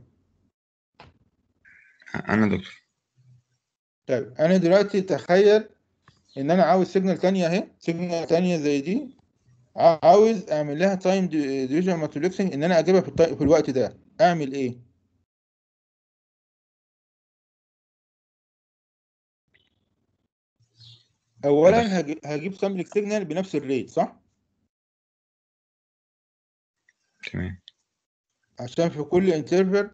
انا دكتور طيب انا دلوقتي تخيل ان انا عاوز سيجنال تانية اهي سيجنال تانية زي دي عاوز اعمل لها تايم ديفيجن مالتيبلكسنج ان انا اجيبها في, التاي- في الوقت ده اعمل ايه اولا هجي- هجيب سامبلنج سيجنال بنفس الريت صح تمام عشان في كل انترفال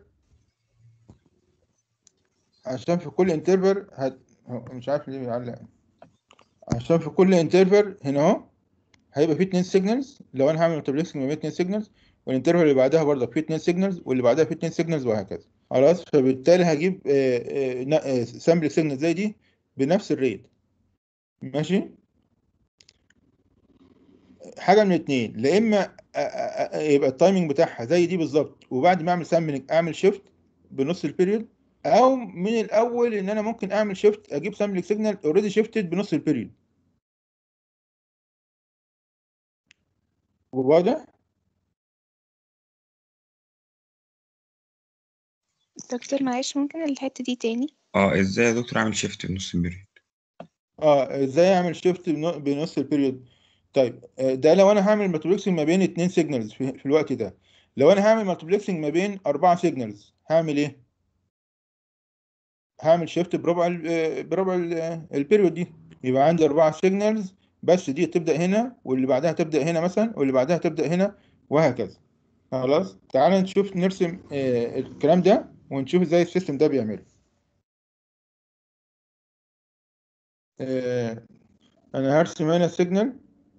عشان في كل انترفال هت... هو مش عارف ليه بيعلق عشان في كل انترفال هنا اهو هيبقى فيه اتنين سيجنالز لو انا هعمل مالتيبلكسنج ما بين اتنين سيجنالز والانترفال اللي بعدها برضه فيه اتنين سيجنالز واللي بعدها فيه اتنين سيجنالز وهكذا خلاص فبالتالي هجيب سامبل سيجنال زي دي بنفس الريت ماشي حاجه من اتنين لا اما أ- أ- أ- يبقى التايمنج بتاعها زي دي بالظبط وبعد ما اعمل سامبلنج اعمل شيفت بنص البيريود او من الاول ان انا ممكن اعمل شيفت اجيب سامبلنج سيجنال اوريدي شيفتد بنص البيريود واضح دكتور معلش ممكن الحتة دي تاني اه ازاي يا دكتور اعمل شيفت في نص البريد اه ازاي اعمل شيفت بنص البيريود طيب آه، ده لو انا هعمل مالتيبلكسنج ما بين اتنين سيجنالز في, في الوقت ده لو انا هعمل مالتيبلكسنج ما بين اربعة سيجنالز هعمل ايه هعمل شيفت بربع ال- آه، بربع ال- آه، البيريود دي يبقى عندي اربعة سيجنالز بس دي تبدأ هنا واللي بعدها تبدأ هنا مثلا واللي بعدها تبدأ هنا وهكذا خلاص تعالى نشوف نرسم آه، الكلام ده ونشوف ازاي السيستم ده بيعمله آه، انا هرسم هنا سيجنال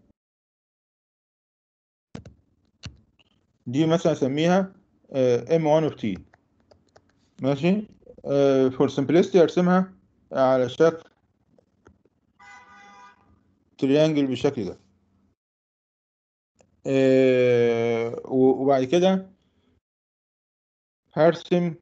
دي مثلا اسميها M1 of T ماشي فور simplicity ارسمها على شكل تريانجل بالشكل ده آه، و- وبعد كده هرسم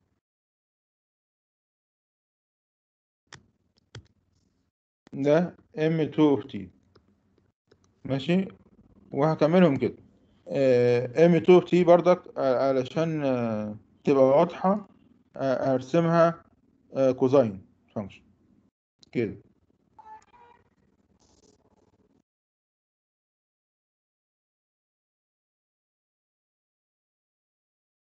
ده M2 of T ماشي وهكملهم كده آه، M2 of T برضك آه، علشان آه، تبقى واضحة آه، هرسمها كوزاين فانكشن كده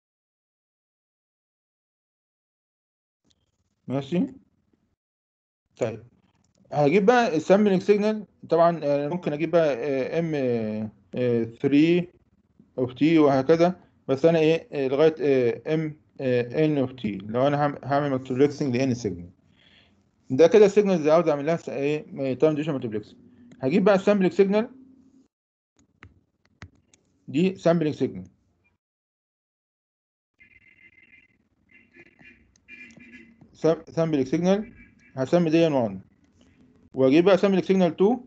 ماشي طيب هجيب بقى السامبلنج سيجنال طبعا آه، ممكن اجيب بقى ام 3 اوف تي وهكذا بس انا ايه آه، لغايه ام ان اوف تي لو انا هعم- هعمل مالتيبلكسنج لان سيجنال ده كده السيجنالز اللي عاوز اعمل لها س- ايه تايم ديفيجن مالتيبلكسنج هجيب بقى السامبلنج سيجنال دي سامبلنج سيجنال سامبلنج سيجنال هسمي دي 1 واجيب بقى سامبلنج سيجنال 2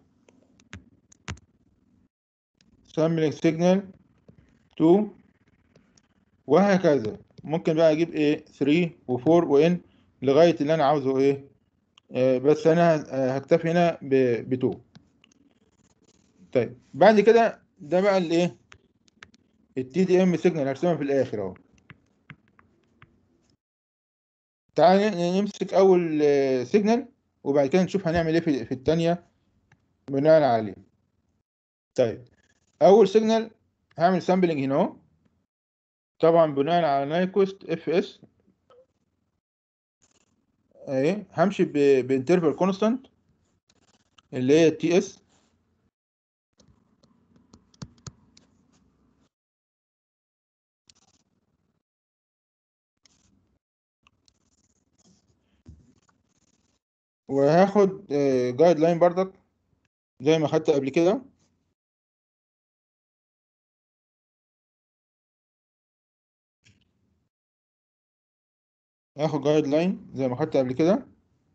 سامبلنج سيجنال 2 وهكذا ممكن بقى اجيب ايه 3 و4 وان لغايه اللي انا عاوزه ايه آه بس انا ه- آه، هكتفي هنا ب 2 طيب بعد كده ده بقى الايه التي دي ام سيجنال هرسمها في الاخر اهو تعال ن- نمسك اول سيجنال وبعد كده نشوف هنعمل ايه في, في الثانيه بناء عليه طيب اول سيجنال هعمل سامبلنج هنا اهو طبعا بناء على نايكوست اف اس اهي همشي بانترفال كونستانت اللي هي تي اس وهاخد جايد لاين بردك زي ما خدت قبل كده هاخد جايد لاين زي ما خدت قبل كده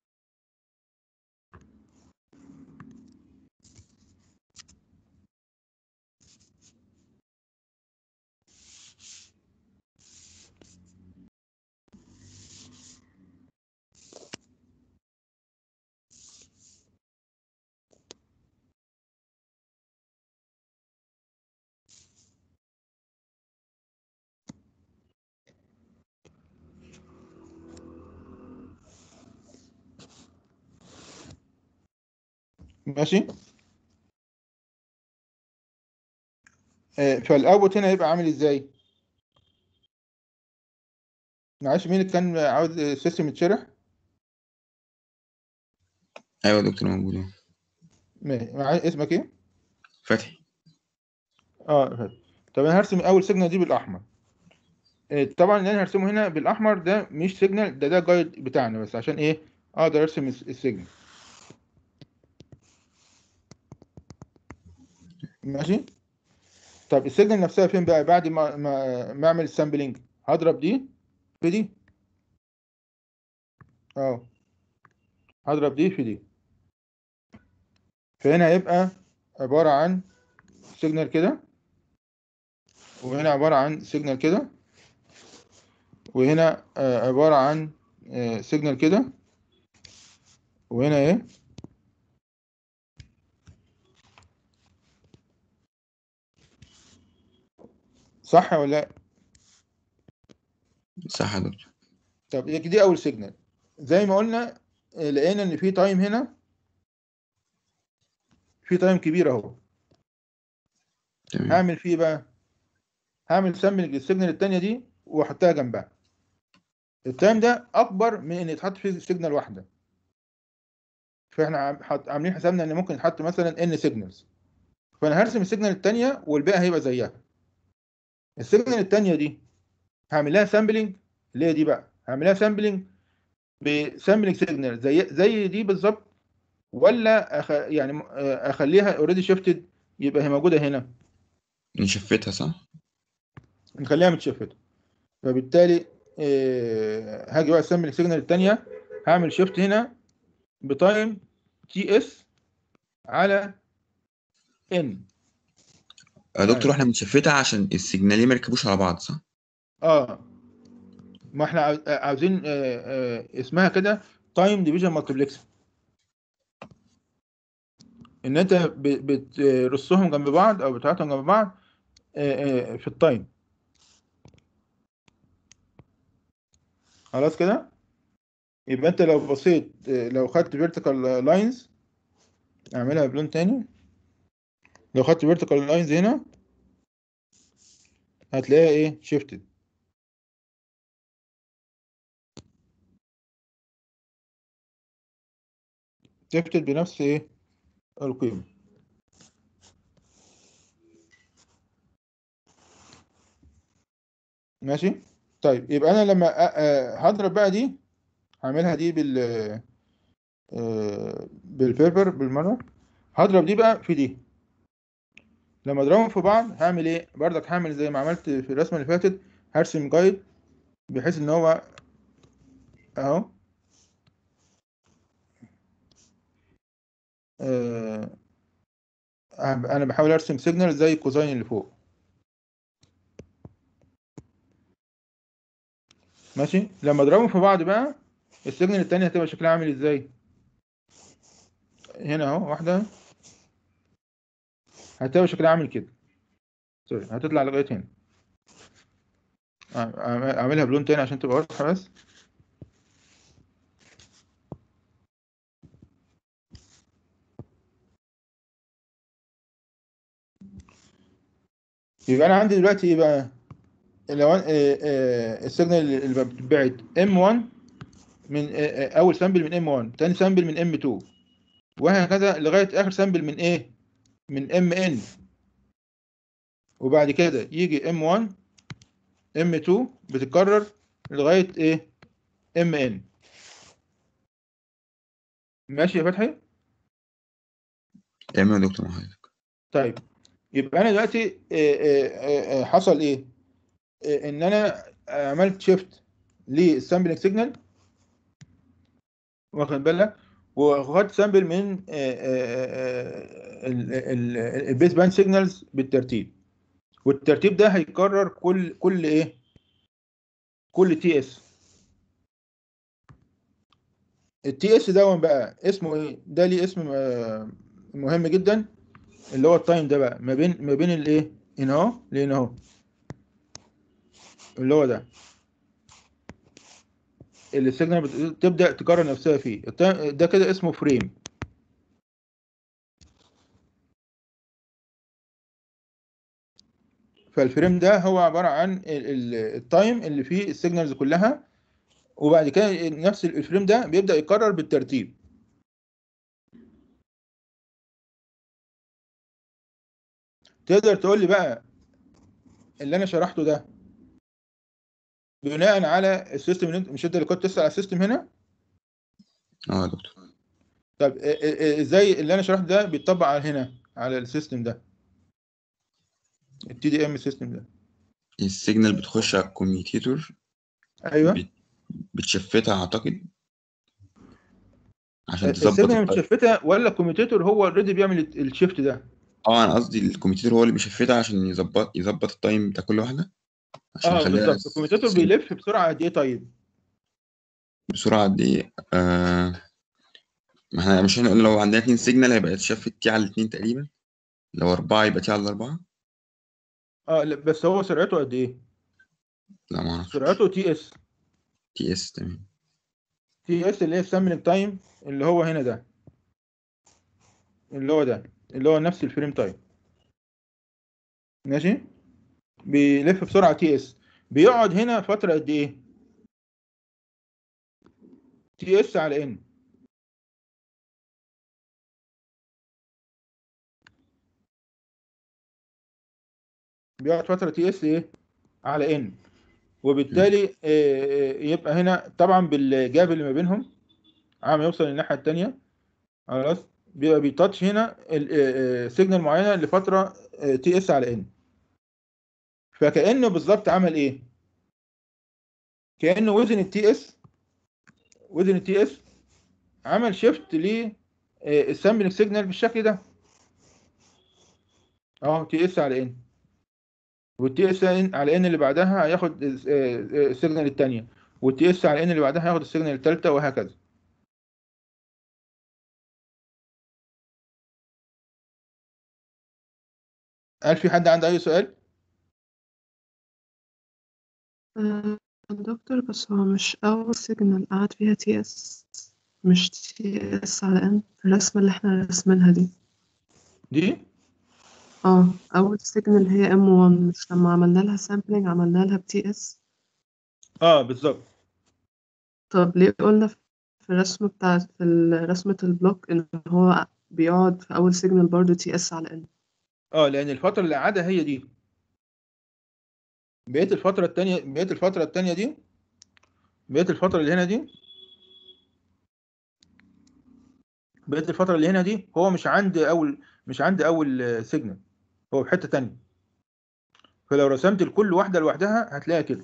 ماشي آه، فالاوتبوت هنا هيبقى عامل ازاي معلش مين اللي كان عاوز السيستم يتشرح ايوه يا دكتور موجود أهو. ما- معلش اسمك ايه فتحي اه فاهم. طب انا هرسم اول سيجنال دي بالاحمر آه، طبعا اللي انا هرسمه هنا بالاحمر ده مش سيجنال ده ده جايد بتاعنا بس عشان ايه اقدر ارسم الس- السيجنال ماشي طب السيجنال نفسها فين بقى بعد ما ما, ما اعمل السامبلينج هضرب دي في دي اه هضرب دي في دي فهنا هيبقى عبارة عن سيجنال كده وهنا عبارة عن سيجنال كده وهنا آه، عبارة عن سيجنال كده وهنا ايه صح ولا لا صح يا دكتور طب دي دي اول سيجنال زي ما قلنا آه، لقينا ان في تايم هنا في تايم كبير اهو تمام هعمل فيه بقى هعمل سامبلنج للسيجنال التانية دي واحطها جنبها التايم ده اكبر من ان يتحط فيه سيجنال واحده فاحنا عام- حط- عاملين حسابنا ان ممكن يتحط مثلا ان سيجنالز فانا هرسم السيجنال التانية والباقي هيبقى زيها السيجنال التانية دي هعمل لها سامبلنج اللي هي دي بقى هعمل لها سامبلنج بسامبلنج سيجنال زي زي دي بالظبط ولا أخ... يعني م- آه، اخليها اوريدي شيفتد يبقى هي موجوده هنا نشفتها صح نخليها متشفته فبالتالي آه، هاجي بقى اسمي السيجنال التانية هعمل شيفت هنا بتايم تي اس على ان يا دكتور احنا بنشفتها عشان السيجنالين ما يركبوش على بعض صح اه ما احنا عاوز- عاوزين آه، آه، اسمها كده تايم ديفيجن مالتيبلكس ان انت ب- بترصهم جنب بعض او بتحطهم جنب بعض آه، آه، في التايم خلاص كده يبقى انت لو بصيت آه، لو خدت فيرتيكال لاينز اعملها بلون تاني لو خدت فيرتيكال لاينز هنا هتلاقيها ايه شيفتد شيفتد بنفس ايه القيمة ماشي طيب يبقى انا لما أ- أ- هضرب بقى دي هعملها دي بال آه، بالبيبر بالمرة هضرب دي بقى في دي لما اضربهم في بعض هعمل ايه برضك هعمل زي ما عملت في الرسمة اللي فاتت هرسم جايد بحيث ان هو اهو آه، انا بحاول ارسم سيجنال زي الكوزاين اللي فوق ماشي لما اضربهم في بعض بقى السيجنال التانية هتبقى شكلها عامل ازاي هنا اهو واحدة هتبقى شكلها عامل كده سوري هتطلع لغاية هنا أع- أع- اعملها بلون تاني عشان تبقى واضحة بس يبقى انا عندي دلوقتي ايه بقى لو أنا- آه، آه، السيجنال اللي بتتبعت M1 من آه، آه، اول سامبل من M1 تاني سامبل من M2 وهكذا لغاية اخر سامبل من ايه من MN وبعد كده يجي M1 M2 بتتكرر لغاية ايه MN ماشي يا فتحي تمام يا دكتور مع حضرتك طيب يبقى انا دلوقتي آه، آه، آه، حصل ايه آه، ان انا عملت شيفت للسامبلنج سيجنال واخد بالك وخدت سامبل من البيس باند سيجنالز بالترتيب والترتيب ده هيكرر كل كل ايه كل تي اس التي اس ده بقى اسمه ايه ده ليه اسم آه، مهم جدا اللي هو التايم ده بقى ما بين ما بين الايه هنا اهو لهنا اهو اللي هو ده اللي السيجنال بت- تبدا تكرر نفسها فيه التايم- ده كده اسمه فريم فالفريم ده هو عباره عن ال- ال- التايم اللي فيه السيجنالز كلها وبعد كده نفس الفريم ده بيبدا يكرر بالترتيب تقدر تقول لي بقى اللي انا شرحته ده بناء على السيستم اللي انت مش انت اللي كنت تسال على السيستم هنا اه يا دكتور طب إ- إ- ازاي اللي انا شرحته ده بيتطبق على هنا على السيستم ده التي دي ام سيستم ده السيجنال بتخش على الكوميوتيتور ايوه بت- بتشفتها اعتقد عشان تظبط السيجنال التايم متشفته ولا الكمبيوتر هو اوريدي بيعمل الشيفت ده اه انا قصدي الكمبيوتر هو اللي بيشفتها عشان يظبط يظبط التايم بتاع كل واحدة عشان اه يخليها بالظبط الكمبيوتر بيلف بسرعه قد ايه طيب بسرعة قد ايه آه ما احنا مش هنقول لو عندنا اتنين سيجنال هيبقى يتشفت تي على الاتنين تقريبا لو أربعة يبقى تي على الأربعة اه لا، بس هو سرعته قد ايه لا ما اعرفش سرعته تي اس تي اس تمام تي اس اللي هي السامبلنج تايم اللي هو هنا ده اللي هو ده اللي هو نفس الفريم تايم ماشي بيلف بسرعه تي اس بيقعد هنا فتره قد ايه تي اس على ان بيقعد فتره تي اس ايه على ان وبالتالي آه، آه، يبقى هنا طبعا بالجاب اللي ما بينهم عم يوصل للناحيه التانيه خلاص بيبقى بيتاتش هنا سيجنال معينه لفتره تي اس على ان فكانه بالظبط عمل ايه كانه وزن التي اس وزن التي اس عمل شيفت للسامبلنج سيجنال بالشكل ده اهو تي اس على ان والتي اس على ان اللي بعدها هياخد السيجنال الثانيه والتي اس على ان اللي بعدها هياخد السيجنال الثالثه وهكذا هل في حد عنده اي سؤال آه، دكتور بس هو مش أول سيجنال قعد فيها تي اس مش تي اس على ان الرسمة اللي احنا رسمينها دي دي اه أول سيجنال هي ام 1 مش لما عملنا لها سامبلينج عملنا لها بتي اس اه بالظبط طب ليه قلنا في في الرسم بتاع في ال- رسمة البلوك إن هو بيقعد في أول سيجنال برضه تي اس على ان اه لان الفتره اللي قعدها هي دي بقيه الفتره التانية بقيه الفتره التانية دي بقيه الفتره اللي هنا دي بقيه الفتره اللي هنا دي هو مش عند اول مش عند اول سيجنال هو في حته تانية فلو رسمت لكل واحده لوحدها هتلاقيها كده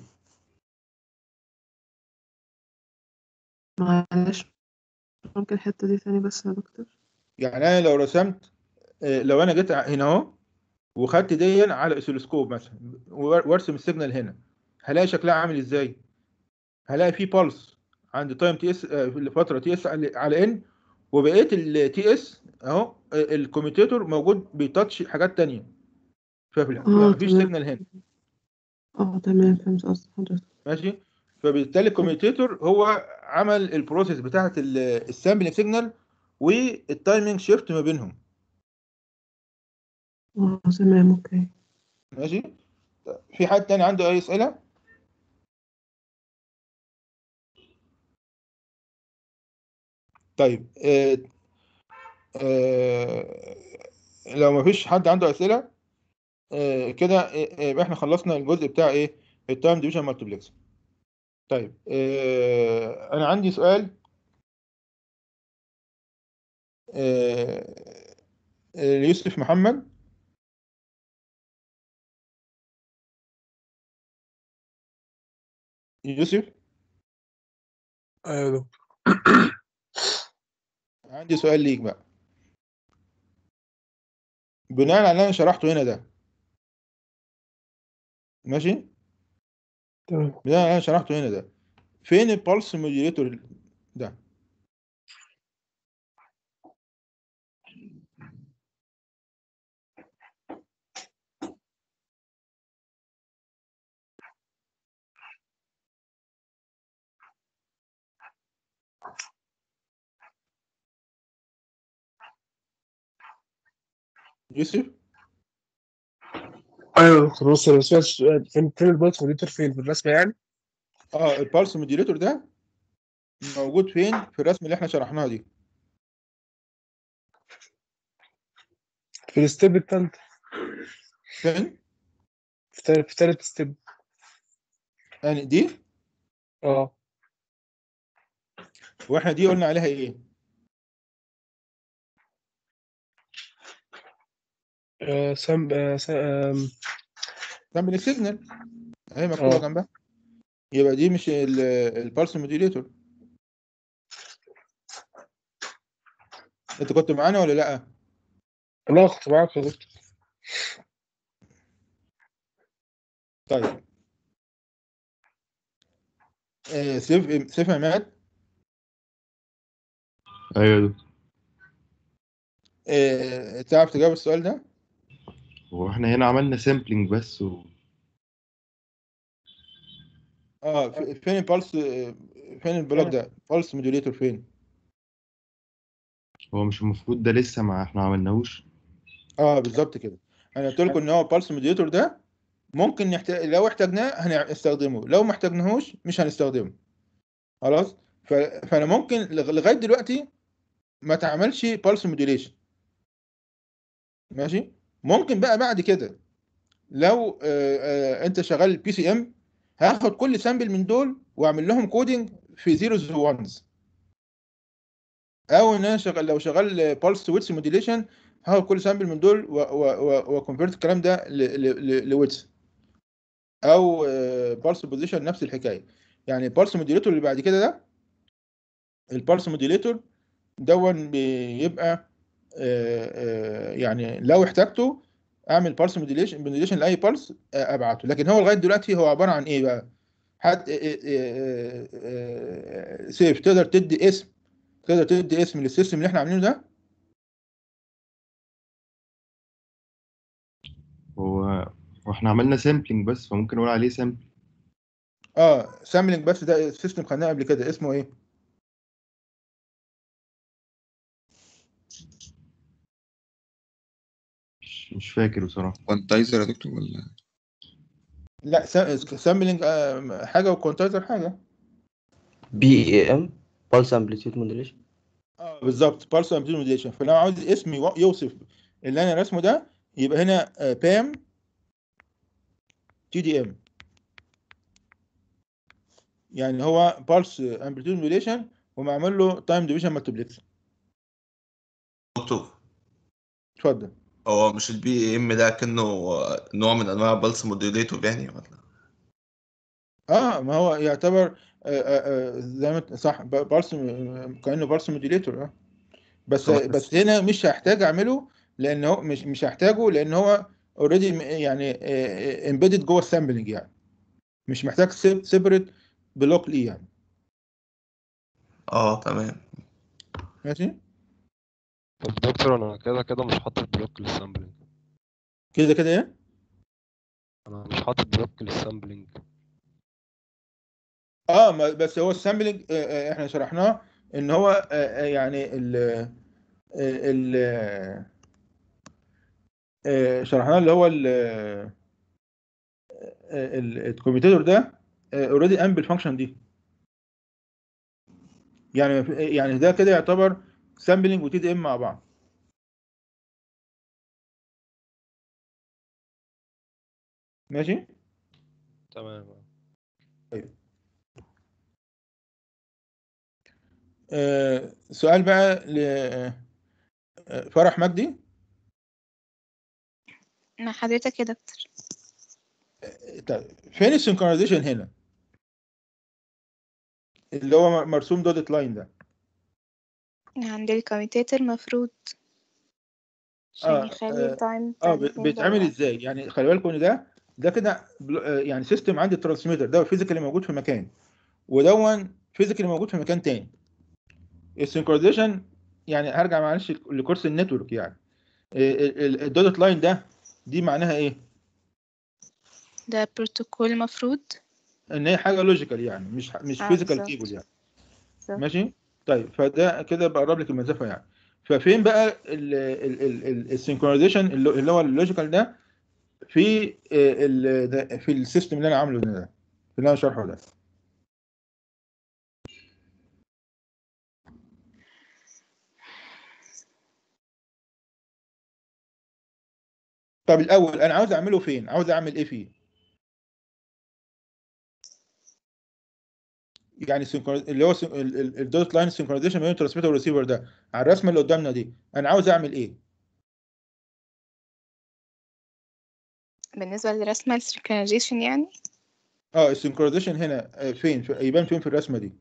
معلش ممكن الحتة دي تاني بس يا دكتور يعني انا لو رسمت آه، لو انا جيت هنا اهو وخدت دي على اسلسكوب مثلا وار- وارسم السيجنال هنا هلاقي شكلها عامل ازاي هلاقي في بالس عند تايم تي اس لفتره تي اس على ان وبقيه التي اس اهو آه، الكوميتيتور موجود بيتاتش حاجات تانية ففي اه مفيش تمام سيجنال هنا اه تمام فهمت قصد حضرتك ماشي فبالتالي الكوميتيتور هو عمل البروسيس بتاعه السامبلنج سيجنال والتايمنج شيفت ما بينهم اه تمام اوكي ماشي في حد تاني عنده اي اسئله طيب آه آه لو ما فيش حد عنده اسئله آه كده آه يبقى احنا خلصنا الجزء بتاع ايه التايم ديفيجن مالتيبلكس طيب آه انا عندي سؤال آه آه، يوسف محمد يوسف ايوه عندي سؤال ليك بقى بناء على اللي انا شرحته هنا ده ماشي تمام بناء على اللي انا شرحته هنا ده فين البلس موديوليتور ده يوسف ايوه يا دكتور بص انا ما سمعتش السؤال فين فين البلس مونيتور فين في الرسمه يعني اه البلس موديوليتور ده موجود فين في الرسمه اللي احنا شرحناها دي في الستيب التالتة فين في تالت في تالت ستيب يعني دي اه واحنا دي قلنا عليها ايه آه، سام آه، سا- آم، سامبل سيجنال اهي مكتوبه اه جنبها يبقى دي مش البلس موديوليتور انت كنت معانا ولا لا لا كنت معاك يا دكتور طيب آه سيف سيف عماد ايوه يا دكتور آه تعرف تجاوب السؤال ده هو احنا هنا عملنا سامبلينج بس و... اه في- فين البلس آه، فين البلوك ده بلس موديوليتور فين هو مش المفروض ده لسه ما احنا عملناهوش اه بالظبط كده انا قلت لكم ان هو البلس موديوليتور ده ممكن نحتاج لو احتاجناه هنستخدمه لو ما احتاجناهوش مش هنستخدمه خلاص ف... فانا ممكن لغ- لغايه دلوقتي ما تعملش بلس موديوليشن ماشي ممكن بقى بعد كده لو آه آه انت شغال بي سي ام هاخد كل سامبل من دول واعمل لهم كودنج في زيروز وانز او ان انا شغال لو شغال بلس ويتس موديليشن هاخد كل سامبل من دول وكونفرت الكلام ده لويتس او بلس بوزيشن نفس الحكايه يعني البلس موديليتور اللي بعد كده ده البلس موديليتور دون بيبقى آه، آه، يعني لو احتاجته اعمل بلس موديليشن موديليشن لاي بلس ابعته لكن هو لغايه دلوقتي هو عباره عن ايه بقى حد سيف تقدر تدي اسم تقدر تدي اسم للسيستم اللي احنا عاملينه ده هو هو احنا عملنا سامبلينج بس فممكن نقول عليه سامبل اه سامبلنج بس ده سيستم خدناه قبل كده اسمه ايه مش, مش فاكر بصراحة كوانتايزر يا دكتور ولا لا سامبلنج حاجه وكونتايزر حاجه بي اي ام pulse amplitude modulation اه بالظبط بالس امبليتيود موديليشن فلو عاوز اسم يو- يوصف اللي انا رسمه ده يبقى هنا بام تي دي ام يعني هو بالس امبليتيود موديليشن ومعمول له تايم ديفيجن مالتيبلكس دكتور اتفضل هو مش البي ام ده كأنه نوع من انواع بلس موديوليتور يعني ولا اه ما هو يعتبر آه، آه، آه، زي ما انت- صح بالس كانه بالس موديليتور اه بس خلاص. بس هنا مش هحتاج اعمله لان هو مش مش هحتاجه لان هو اوريدي يعني امبيدد جوه السامبلنج يعني مش محتاج سيبريت بلوك ليه يعني اه تمام ماشي طب دكتور انا كده كده مش حاطط بلوك للسامبلينج كده كده ايه انا مش حاطط بلوك للسامبلينج اه ما- بس هو السامبلنج آه، آه، احنا شرحناه ان هو آه، آه، يعني ال ال آه، شرحناه اللي هو ال الكمبيوتر ده اوريدي قام بالفانكشن دي يعني يعني ده كده يعتبر سامبلنج وتي دي ام مع بعض ماشي تمام طيب آه، سؤال بقى لفرح مجدي مع حضرتك يا دكتور طيب فين السنكرونايزيشن هنا اللي هو مرسوم دودت لاين ده عند الكوميتاتور مفروض عشان اه يخلي اه, التايم بتاع آه ب- الاتنين بيتعمل زي ازاي يعني خلي بالكم ان ده ده كده بل- آه، يعني سيستم عندي الترانسميتر ده فيزيكالي موجود في مكان ودون فيزيكالي موجود في مكان تاني السنكرونايزيشن يعني هرجع معلش لكورس النتورك يعني الدوت لاين ده دي معناها ايه ده بروتوكول مفروض ان هي حاجه لوجيكال يعني مش مش اه فيزيكال بالظبط كيبل يعني بالظبط. ماشي طيب فده كده بقرب لك المسافه يعني ففين بقى ال- ال- ال- ال- السنكرونايزيشن اللي اللي هو اللوجيكال ده في آه، ال- ده- في السيستم اللي انا عامله ده اللي انا شارحه ده طب الاول انا عاوز اعمله فين عاوز اعمل ايه فيه يعني synchro- اللي هو الدوت لاين سنكرونايزيشن بين الترانسميتر والريسيفر ده على الرسمه اللي قدامنا دي انا عاوز اعمل ايه بالنسبة للرسمة السينكرونايزيشن يعني اه السنكرونايزيشن هنا آه، فين في- يبان فين في الرسمه دي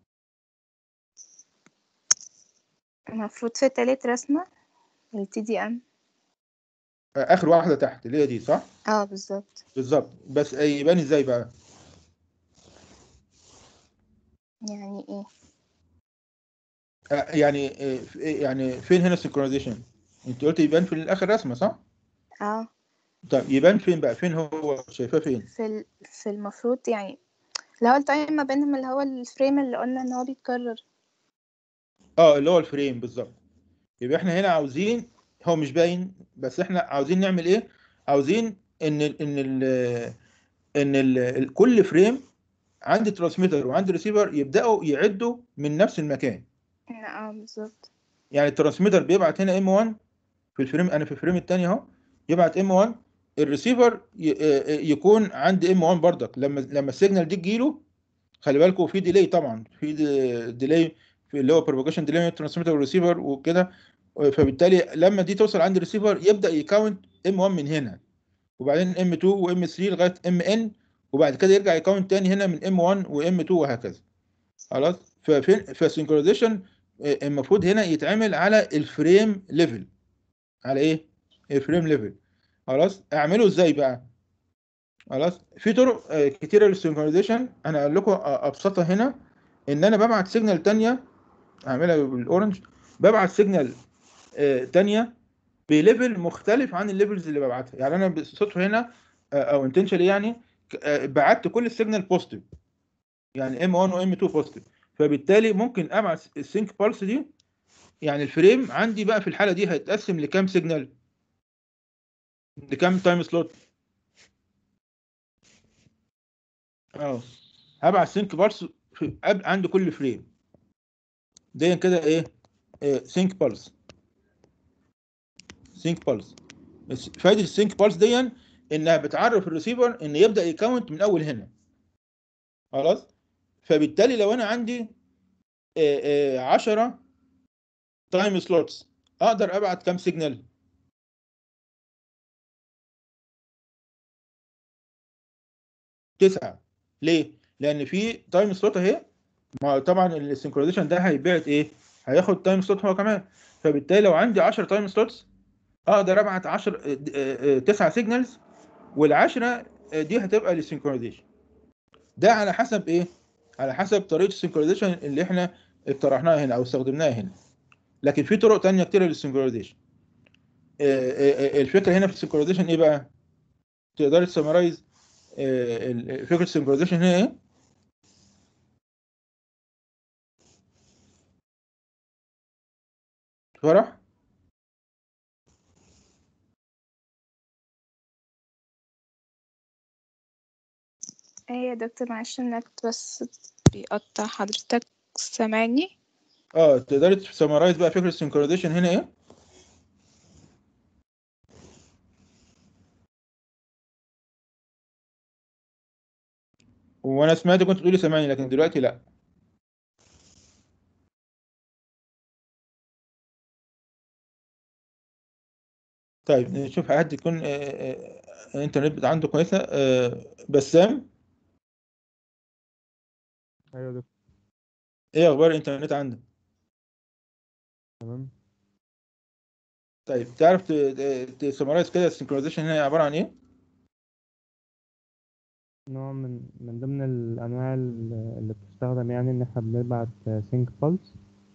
المفروض في تالت رسمة ال TDM آه، اخر واحده تحت اللي هي دي صح اه بالظبط بالظبط بس آه، يبان ازاي بقى يعني ايه آه، يعني آه، ف- يعني فين هنا السنكرونايزيشن انت قلت يبان في الاخر رسمه صح اه طب يبان فين بقى فين هو شايفاه فين في ال... في المفروض يعني اللي هو التايم ما بينهم اللي هو الفريم اللي قلنا ان هو بيتكرر اه اللي هو الفريم بالظبط يبقى احنا هنا عاوزين هو مش باين بس احنا عاوزين نعمل ايه عاوزين ان ال ان ال ان ال ال- كل فريم عندي ترانسميتر وعندي ريسيفر يبداوا يعدوا من نفس المكان اه بالظبط يعني الترانسميتر بيبعت هنا ام 1 في الفريم انا في الفريم الثاني اهو يبعت ام 1 الريسيفر ي- آه، يكون عندي ام 1 برضك لما لما السيجنال دي تجيله خلي بالكم في ديلي طبعا في ديلي في اللي هو بروباجيشن ديلي من الترانسميتر والريسيفر وكده فبالتالي لما دي توصل عند الريسيفر يبدا يكاونت ام 1 من هنا وبعدين ام 2 وام 3 لغايه ام ان وبعد كده يرجع يكاونت تاني هنا من ام 1 وام 2 وهكذا خلاص ففين فالسنكرونايزيشن المفروض هنا يتعمل على الفريم ليفل على ايه الفريم ليفل خلاص اعمله ازاي بقى خلاص في طرق آه، كتيره للسنكرونايزيشن انا اقول لكم آه، ابسطها هنا ان انا ببعت سيجنال تانية اعملها بالاورنج ببعت سيجنال آه، تانية بليفل مختلف عن الليفلز اللي ببعتها يعني انا بالصدفه هنا آه، او انتشنالي يعني ك- آه، بعت كل السيجنال بوزيتيف يعني ام 1 وام 2 بوزيتيف فبالتالي ممكن ابعت السينك بالس دي يعني الفريم عندي بقى في الحاله دي هيتقسم لكام سيجنال لكام تايم سلوت اه هبعت سينك بالس في قبل عند كل فريم دي كده ايه سينك بالس سينك بالس فايده السينك بالس دي انها بتعرف الريسيفر ان يبدا يكاونت من اول هنا خلاص فبالتالي لو انا عندي 10 تايم سلوتس اقدر ابعت كام سيجنال تسعة ليه لان في تايم سلوت اهي ما طبعا السنكرونايزيشن ده هيبعت ايه هياخد تايم سلوت هو كمان فبالتالي لو عندي 10 تايم سلوتس اقدر ابعت 10 9 سيجنالز والعشرة دي هتبقى للسنكرونايزيشن ده على حسب ايه على حسب طريقه السنكرونايزيشن اللي احنا اقترحناها هنا او استخدمناها هنا لكن في طرق تانية كتير للسنكرونايزيشن الفكره هنا في السنكرونايزيشن ايه بقى تقدر تسمرايز فكره السنكرونايزيشن هنا ايه فرح ايه يا دكتور معلش النت بس بيقطع حضرتك سامعني اه تقدري تسمرايز بقى فكره السنكرونايزيشن هنا ايه وانا سمعت كنت تقولي سامعني لكن دلوقتي لا طيب نشوف حد يكون آه، آه، الانترنت بتاع عنده كويسه آه، بسام ايوه يا دكتور ايه اخبار الانترنت عندك تمام طيب تعرف تسمرايز كده السنكرونايزيشن هنا عباره عن ايه نوع من من ضمن الانواع ال- اللي بتستخدم يعني ان احنا بنبعت سينك بالز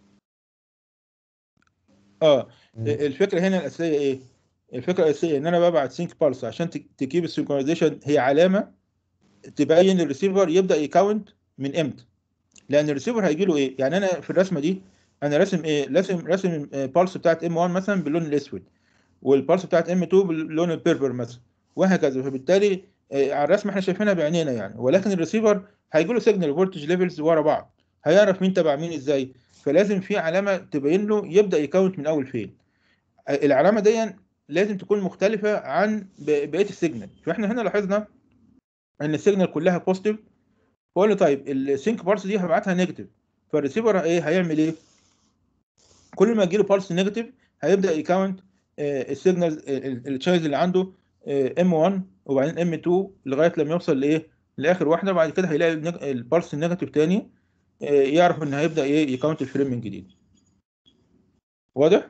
اه الفكره هنا الاساسيه ايه الفكره الاساسيه ان انا ببعت سينك بالس عشان تك- تجيب السنكرونايزيشن هي علامه تبين الريسيفر يبدا يكاونت من امتى لان الريسيفر هيجي له ايه يعني انا في الرسمه دي انا راسم ايه راسم راسم بالس بتاعت ام 1 مثلا باللون الاسود والبالس بتاعت ام 2 باللون البيربر مثلا وهكذا فبالتالي آه، على الرسمه احنا شايفينها بعينينا يعني ولكن الريسيفر هيجي له سيجنال فولتج ليفلز ورا بعض هيعرف مين تبع مين ازاي فلازم في علامه تبين له يبدا يكاونت من اول فين آه، العلامه دي لازم تكون مختلفه عن ب- بقيه السيجنال فاحنا هنا لاحظنا ان السيجنال كلها بوزيتيف بقول له طيب السينك بارس دي هبعتها نيجاتيف فالريسيفر ايه هيعمل ايه كل ما يجيله بالس نيجاتيف هيبدا يكاونت السيجنال التشايلد اللي عنده ام 1 وبعدين ام 2 لغايه لما يوصل لايه لاخر واحده بعد كده هيلاقي البالس النيجاتيف تاني آه، يعرف ان هيبدا ايه يكاونت الفريم من جديد واضح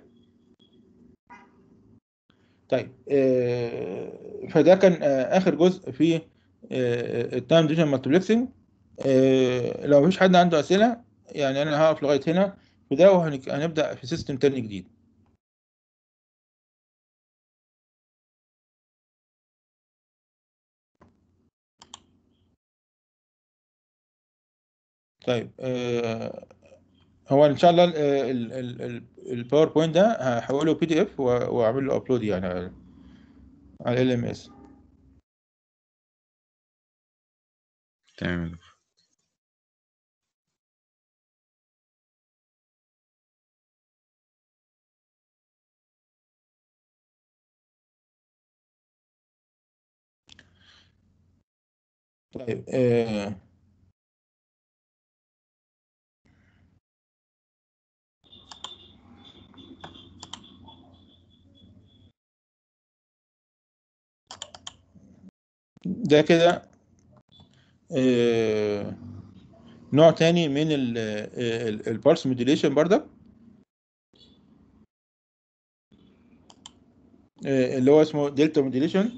طيب آه، فده كان آه، اخر جزء في التايم ديفيجن مالتيبلكسنج لو مفيش حد عنده اسئله يعني انا هقف لغايه هنا وده وهنبدا في سيستم تاني جديد طيب آه، هو ان شاء الله الباوربوينت ده هحوله بي دي اف واعمل له ابلود يعني على على ال ام اس تمام يا دكتور طيب آه، ده كده آه، نوع تاني من البارس موديليشن برضك آه، اللي هو اسمه دلتا موديليشن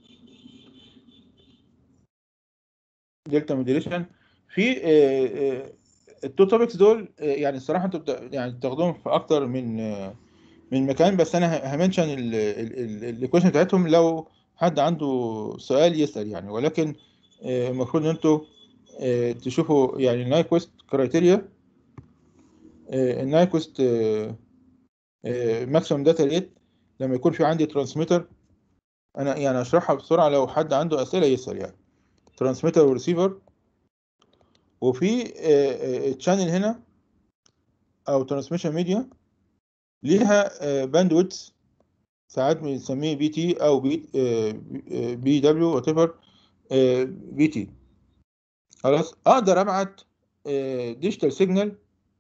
دلتا موديليشن في آه، آه، التو توبكس دول آه، يعني الصراحه انتوا بت- يعني بتاخدوهم في اكتر من آه، من مكان بس انا همنشن الايكويشن بتاعتهم لو حد عنده سؤال يسال يعني ولكن آه، المفروض ان انتوا آه، تشوفوا يعني نايكوست كرايتيريا النايكوست ماكسيمم داتا ريت لما يكون في عندي ترانسميتر انا يعني اشرحها بسرعه لو حد عنده اسئله يسال يعني ترانسميتر وريسيفر وفي تشانل هنا او ترانسميشن ميديا ليها باند ويدث ساعات بنسميه بي تي او بي بي دبليو وات ايفر بي تي خلاص اقدر ابعت ديجيتال سيجنال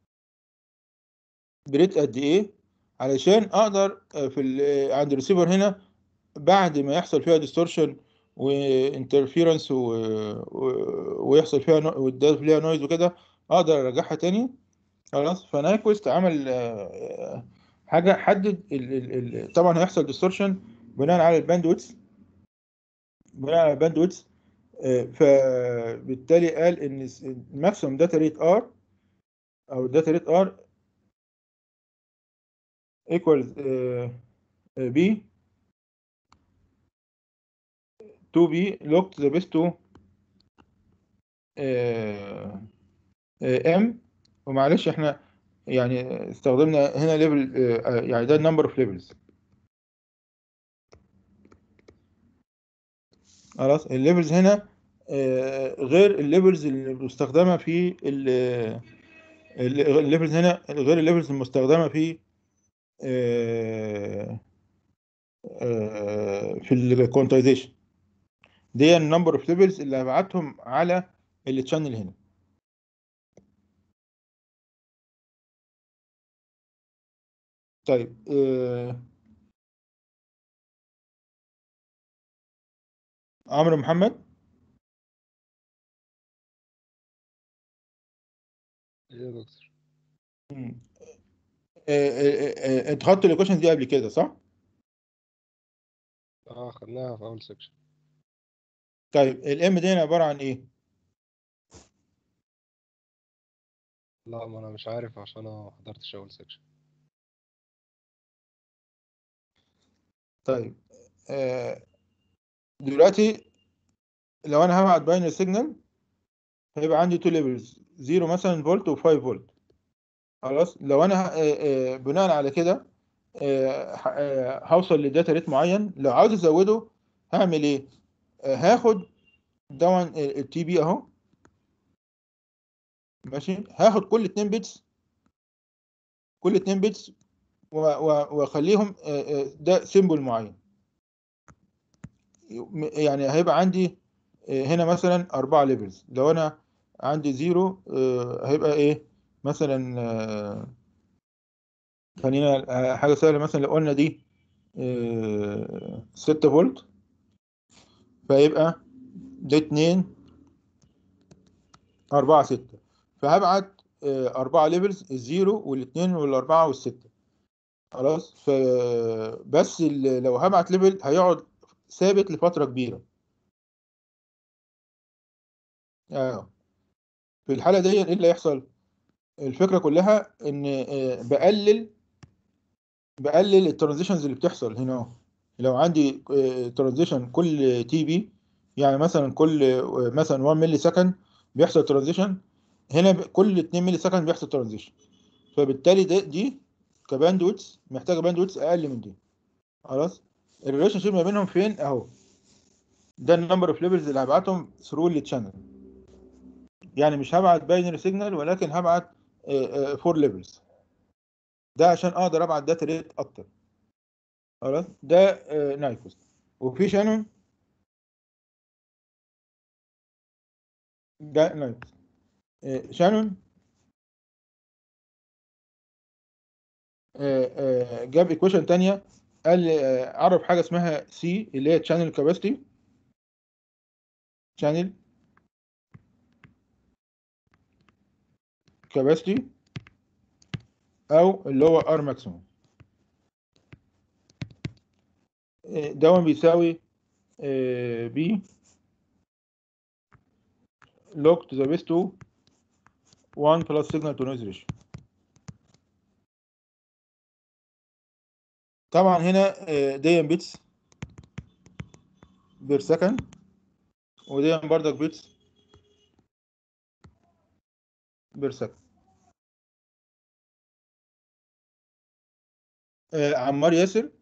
بريت قد ايه علشان اقدر آه، في ال- عند الريسيفر هنا بعد ما يحصل فيها ديستورشن وانترفيرنس ويحصل فيها نو- ويتضاف فيها نويز وكده اقدر ارجعها تاني خلاص فنايكوست عمل آه، حاجه حدد ال ال ال طبعا هيحصل ديستورشن بناء على الباند ويدث بناء على الباند ويدث فبالتالي قال ان الماكسيمم داتا ريت ار او الداتا ريت ار equals uh, uh, b to be locked the best to uh, uh, m ومعلش احنا يعني استخدمنا هنا ليفل يعني ده النمبر اوف ليفلز خلاص الليفلز هنا آه، غير الليفلز اللي مستخدمه في الليفلز هنا غير الليفلز المستخدمه في آه، آه، في الكونتايزيشن دي النمبر اوف ليفلز اللي هبعتهم على التشانل هنا طيب آه، عمرو محمد ايه يا دكتور مم. آه، آه، آه، انت خدت الايكويشن دي قبل كده صح؟ اه خدناها في اول سيكشن طيب الام دي عباره عن ايه؟ لا ما انا مش عارف عشان انا ما حضرتش اول سيكشن طيب آه، دلوقتي لو انا هبعت باينري سيجنال هيبقى عندي تو ليفلز 0 مثلا فولت و5 فولت خلاص لو انا آه، آه، بناء على كده آه، ه- آه، هوصل لداتا ريت معين لو عاوز ازوده هعمل ايه آه، هاخد طبعا التي بي اهو ماشي هاخد كل اتنين بيتس كل اتنين بيتس و- و- واخليهم آه، آه، ده سيمبل معين م- يعني هيبقى عندي آه، هنا مثلا أربعة ليفلز لو أنا عندي زيرو آه، هيبقى إيه مثلا آه، خلينا آه، حاجة سهلة مثلا لو قلنا دي آه، ستة فولت فيبقى ده اتنين أربعة ستة فهبعت آه، أربعة ليفلز الزيرو والاتنين والأربعة والستة خلاص فبس ال- لو هبعت ليفل هيقعد ثابت لفترة كبيرة اه في الحالة دي ايه اللي هيحصل؟ الفكرة كلها ان آه، بقلل بقلل الترانزيشنز اللي بتحصل هنا اهو. لو عندي ترانزيشن كل تي بي يعني مثلا كل آه، مثلا 1 ملي سكند بيحصل ترانزيشن هنا ب- كل 2 ملي سكند بيحصل ترانزيشن فبالتالي ده دي كباندويتس محتاجه باندويتس اقل من دي خلاص الريليشن شيب ما بينهم فين اهو ده النمبر اوف ليفلز اللي هبعتهم ثرو التشانل يعني مش هبعت باينري سيجنال ولكن هبعت فور ليفلز ده عشان اقدر ابعت داتا ريت اكتر خلاص ده آه، نايكوست وفي شانون ده نايكوست آه، شانون آه، آه، جاب ايكويشن تانية قال آه، عرف حاجه اسمها سي اللي هي تشانل كاباسيتي شانل كاباسيتي او اللي هو ار ماكسيموم ده بيساوي بي log to the base 2 1 plus signal to noise ratio طبعا هنا آه، دي بيتس بير سكند ودي بردك بيتس بير سكند آه، عمار ياسر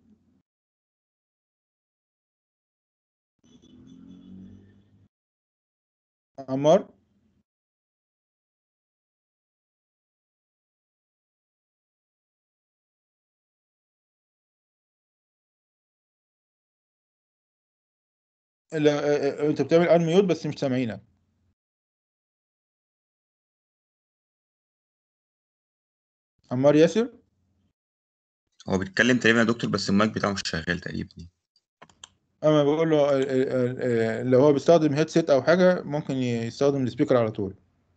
عمار لا آه، آه، انت بتعمل ان ميوت بس مش سامعينك عمار ياسر هو بيتكلم تقريبا يا دكتور بس المايك بتاعه مش شغال تقريبا اما بقول له آه، آه، آه، لو هو بيستخدم هيدسيت او حاجه ممكن يستخدم السبيكر على طول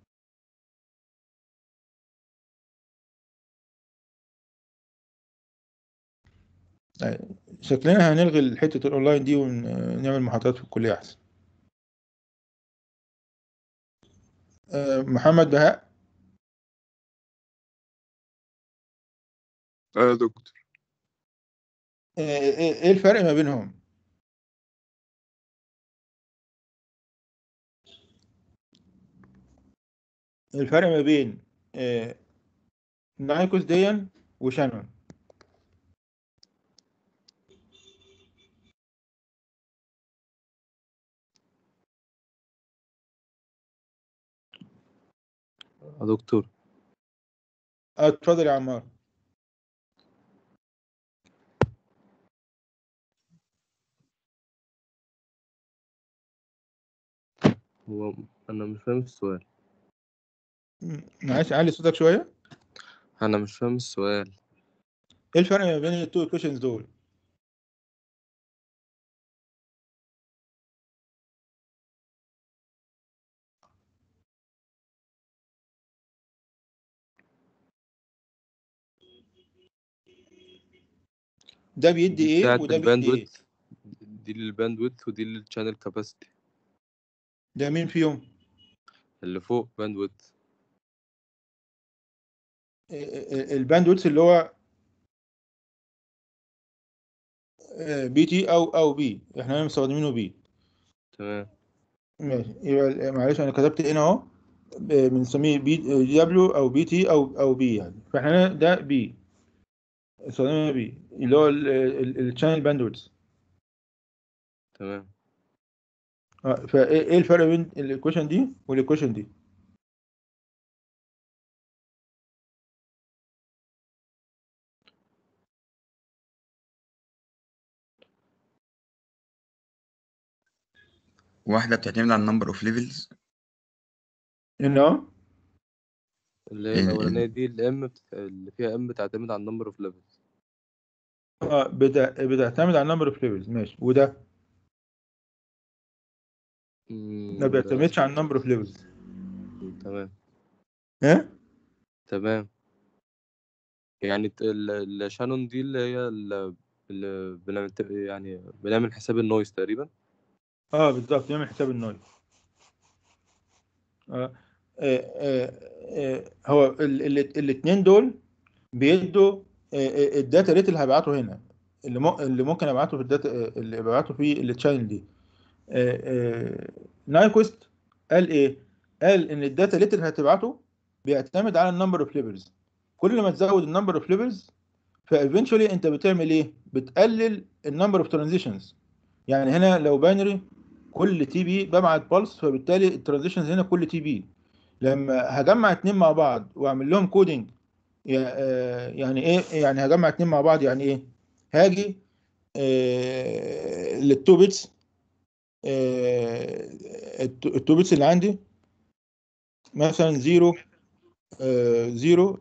آه، شكلنا هنلغي حته الاونلاين دي ونعمل محاضرات في الكليه احسن آه، محمد بهاء اه يا دكتور آه، ايه إيه الفرق ما بينهم الفرق ما بين آه، نايكوس ديان وشانون يا دكتور آه، اتفضل يا عمار هو انا مش فاهم السؤال معلش علي صوتك شويه انا مش فاهم السؤال ايه الفرق ما بين التو ايكويشنز دول ده بيدي دي ايه بتاعت وده بيدي ايه الباندويث دي للباندويث ودي للشانل كاباسيتي ده مين فيهم اللي فوق باندويث الباندويث اللي هو بي تي او او بي احنا مستخدمينه بي تمام ماشي يبقى معلش انا كتبت هنا اهو ب- بنسميه بي دبليو او بي تي او او بي يعني فاحنا هنا ده بي استخدمنا بي اللي هو الشانل باندويث تمام فايه ايه الفرق بين الايكويشن دي والايكويشن دي واحدة بتعتمد على النمبر اوف ليفلز هنا اللي هي ال- الاولانيه دي الام بت... اللي فيها ام بتعتمد على النمبر اوف ليفلز اه بتا- بتعتمد على النمبر اوف ليفلز ماشي وده ما بيعتمدش على النمبر اوف ليفلز تمام ها تمام يعني ت- ال- الشانون دي اللي هي ال- اللي بنعمل يعني بنعمل حساب النويز تقريبا اه بالظبط يعمل حساب النويز آه. آه. آه. آه. هو الاثنين دول بيدوا آه، آه، الداتا ريت اللي هبعته هنا اللي مو- اللي ممكن ابعته في الداتا آه، اللي ببعته في التشانل دي آه، آه، نايكوست قال ايه قال ان الداتا ريت اللي هتبعته بيعتمد على النمبر اوف ليفلز كل ما تزود النمبر اوف ليفلز فايفنشولي انت بتعمل ايه بتقلل النمبر اوف ترانزيشنز يعني هنا لو باينري كل تي بي ببعت بلس فبالتالي الترانزيشنز هنا كل تي بي لما هجمع اتنين مع بعض واعمل لهم كودنج يعني ايه يعني هجمع اتنين مع بعض يعني ايه هاجي آه، للتو بيتس آه، التو التو بيتس اللي عندي مثلا زيرو آه، زيرو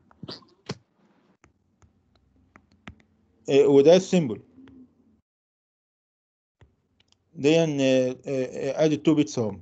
آه، وده السيمبل دي ادي التو بيتس اهم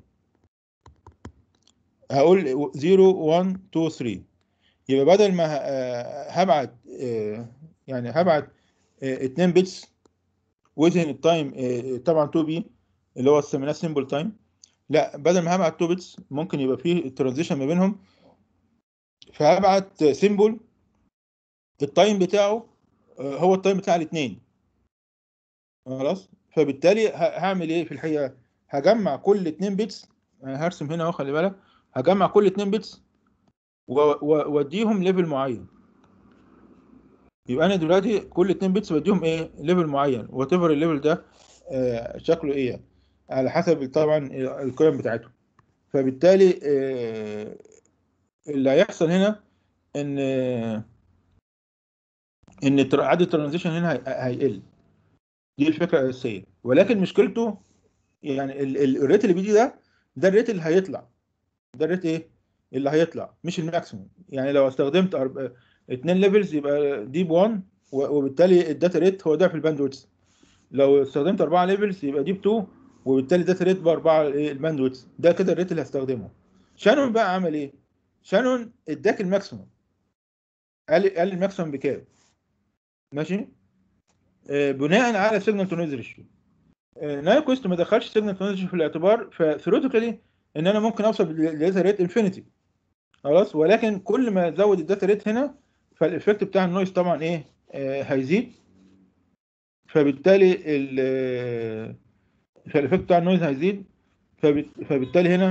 هقول 0 1 2 3 يبقى بدل ما ه- آه، هبعت آه، يعني هبعت 2 بيتس within التايم طبعا 2 بي اللي هو سميناه سيمبل تايم لا بدل ما هبعت 2 بيتس ممكن يبقى فيه ترانزيشن ما بينهم فهبعت سيمبل التايم بتاعه آه، هو التايم بتاع الاثنين خلاص فبالتالي ه- هعمل ايه في الحقيقه هجمع كل 2 بيتس انا هرسم هنا اهو خلي بالك هجمع كل 2 بيتس و- و- واديهم ليفل معين يبقى انا دلوقتي كل 2 بيتس بديهم ايه ليفل معين وات ايفر الليفل ده آه، شكله ايه يعني. على حسب طبعا القيم بتاعته فبالتالي آه، اللي هيحصل هنا ان آه، ان تر- عدد الترانزيشن هنا هي- هيقل دي الفكره الاساسيه ولكن مشكلته يعني ال- ال- الريت اللي بيجي ده ده الريت اللي هيطلع ده الريت ايه اللي هيطلع مش الماكسيموم يعني لو استخدمت أرب... اتنين ليفلز يبقى دي ب 1 و- وبالتالي الداتا ريت هو ضعف الباندويث لو استخدمت اربعه ليفلز يبقى دي ب 2 وبالتالي الداتا ريت باربعه ايه الباندويث ده كده الريت اللي هستخدمه شانون بقى عمل ايه شانون اداك الماكسيموم قال قال الماكسيموم بكام ماشي آه، بناء على سيجنال تو نويز ريشيو نايكوست ما دخلش سيجنال تو نويز ريشيو في الاعتبار فثيوريتيكالي ان انا ممكن اوصل للداتا ريت انفينيتي خلاص ولكن كل ما ازود الداتا ريت هنا فالايفكت بتاع النويز طبعا ايه آه، هيزيد فبالتالي ال فالايفكت بتاع النويز هيزيد فبت- فبالتالي هنا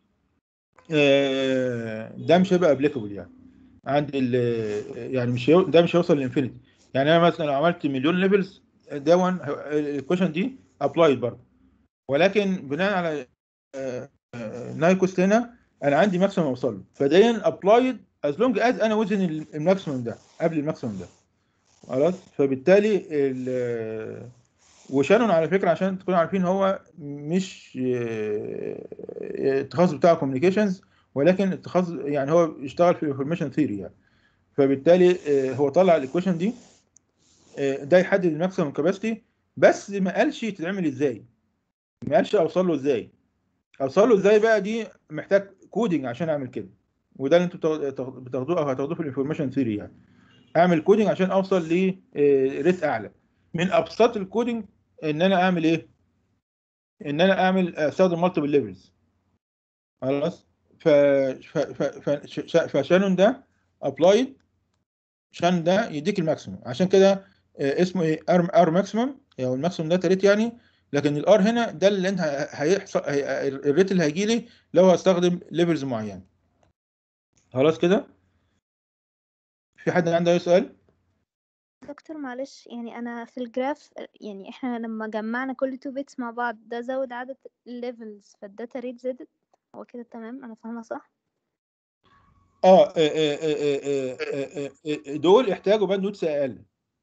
آه، ده مش هيبقى ابليكابل يعني عند ال يعني مش هيو- ده مش هيوصل للانفينيتي يعني انا مثلا لو عملت مليون ليفلز ده وان الكويشن دي ابلايد برضه ولكن بناء على نايكوست هنا انا عندي ماكسيمم اوصل له فدايما ابلايد از لونج از انا وزن الماكسيمم ده قبل الماكسيمم ده خلاص فبالتالي ال- وشانون على فكره عشان تكونوا عارفين هو مش آه، التخصص بتاعه كوميونيكيشنز ولكن التخصص يعني هو اشتغل في انفورميشن ثيوري يعني فبالتالي آه، هو طلع الايكويشن دي آه، ده يحدد الماكسيمم كاباسيتي بس ما قالش تتعمل ازاي ما قالش اوصل له ازاي اوصل له ازاي بقى دي محتاج كودينج عشان اعمل كده وده اللي انتوا بتاخد- تاخد- بتاخدوه او هتاخدوه في الانفورميشن ثيوري يعني اعمل كودينج عشان اوصل لريت اعلى من ابسط الكودينج ان انا اعمل ايه ان انا اعمل استخدم مالتيبل ليفلز خلاص ف ف ف ف- ش- فشانون ده ابلايد شان ده يديك الماكسيموم عشان كده آه، اسمه ايه ار ار ماكسيموم او الماكسيموم داتا ريت يعني لكن الار هنا ده اللي انت ه- هيحصل هي- الريت اللي هيجي لي لو هستخدم ليفلز معينه خلاص كده في حد عنده اي سؤال دكتور معلش يعني انا في الجراف يعني احنا لما جمعنا كل تو بيتس مع بعض ده زود عدد الليفلز فالداتا ريت زادت هو كده تمام انا فاهمه صح اه آه، آه، آه، آه، آه، آه، دول يحتاجوا باندويتس اقل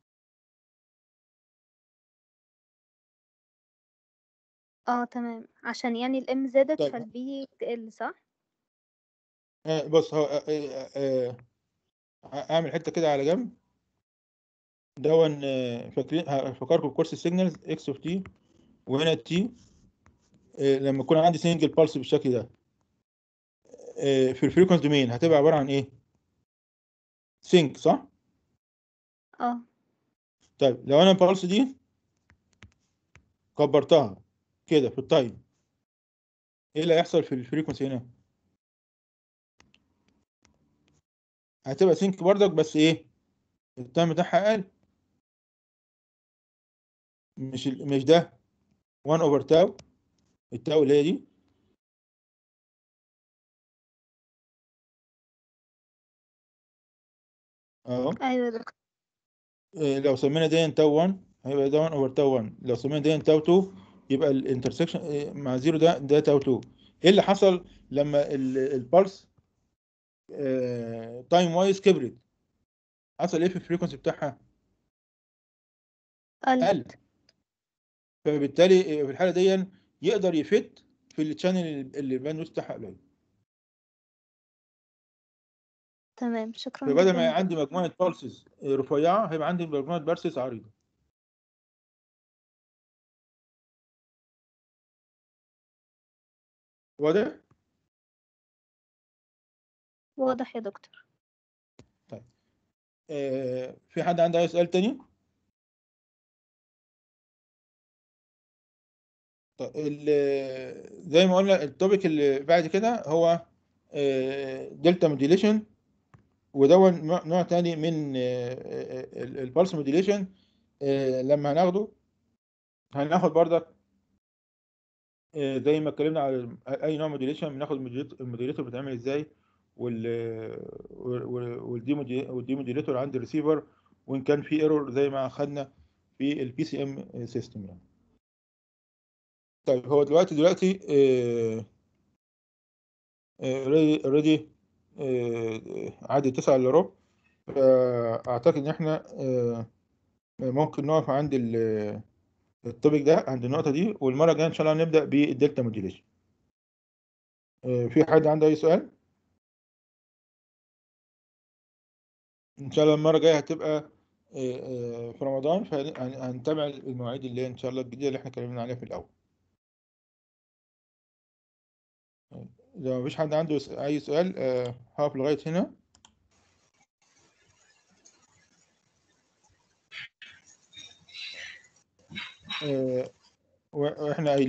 اه تمام عشان يعني الام زادت طيب. فالبي تقل صح آه، بص هو آه، آه، آه، اعمل حته كده على جنب دون آه، فاكرين هفكركم بكورس السيجنالز اكس اوف تي وهنا تي لما يكون عندي سنجل بالس بالشكل ده آه، في الفريكونس دومين هتبقى عباره عن ايه؟ سينك صح؟ اه طيب لو انا البالس دي كبرتها كده في التايم ايه اللي هيحصل في الفريكونسي هنا؟ هتبقى سينك بردك بس ايه؟ التايم بتاعها اقل مش ال- مش ده 1 اوفر تاو التاو اللي هي دي اهو ايوه يا دكتور إيه، لو سمينا دي تاو 1 هيبقى ده 1 اوفر تاو 1 لو سمينا دي تاو 2 يبقى الانترسكشن مع زيرو ده ده تاو 2 ايه اللي حصل لما البلس تايم وايز كبرت حصل ايه في الفريكونسي بتاعها قل فبالتالي آه، في الحاله دي يقدر يفت في التشانل اللي الباندويث بتاعها قليل تمام شكرا فبدل جدا ما يا عندي مجموعه بالسز رفيعه هيبقى عندي مجموعه بالسز عريضه واضح؟ واضح يا دكتور آه، في حد عنده اي سؤال تاني؟ طيب ال- زي ما قلنا التوبيك اللي بعد كده هو دلتا موديليشن ودون نوع نوع تاني من البالس موديليشن لما هناخده هناخد بردك آه، زي ما اتكلمنا على اي نوع موديليشن بناخد الموديليت- الموديليتور بيتعمل ازاي وال وال- والدي مودي- والدي موديليتور عند الريسيفر وان كان في ايرور زي ما اخدنا في البي سي ام سيستم يعني طيب هو دلوقتي دلوقتي اوريدي عادي تسعة الا ربع فاعتقد ان احنا آه، ممكن نقف عند ال التوبيك ده عند النقطة دي والمرة الجاية إن شاء الله نبدأ بالدلتا موديليشن آه، في حد عنده أي سؤال؟ إن شاء الله المرة الجاية هتبقى آه، آه، في رمضان فهنتابع المواعيد اللي هي إن شاء الله الجديدة اللي إحنا اتكلمنا عليها في الأول لو مفيش حد عنده س- أي سؤال آه، هقف لغاية هنا آه، و- وإحنا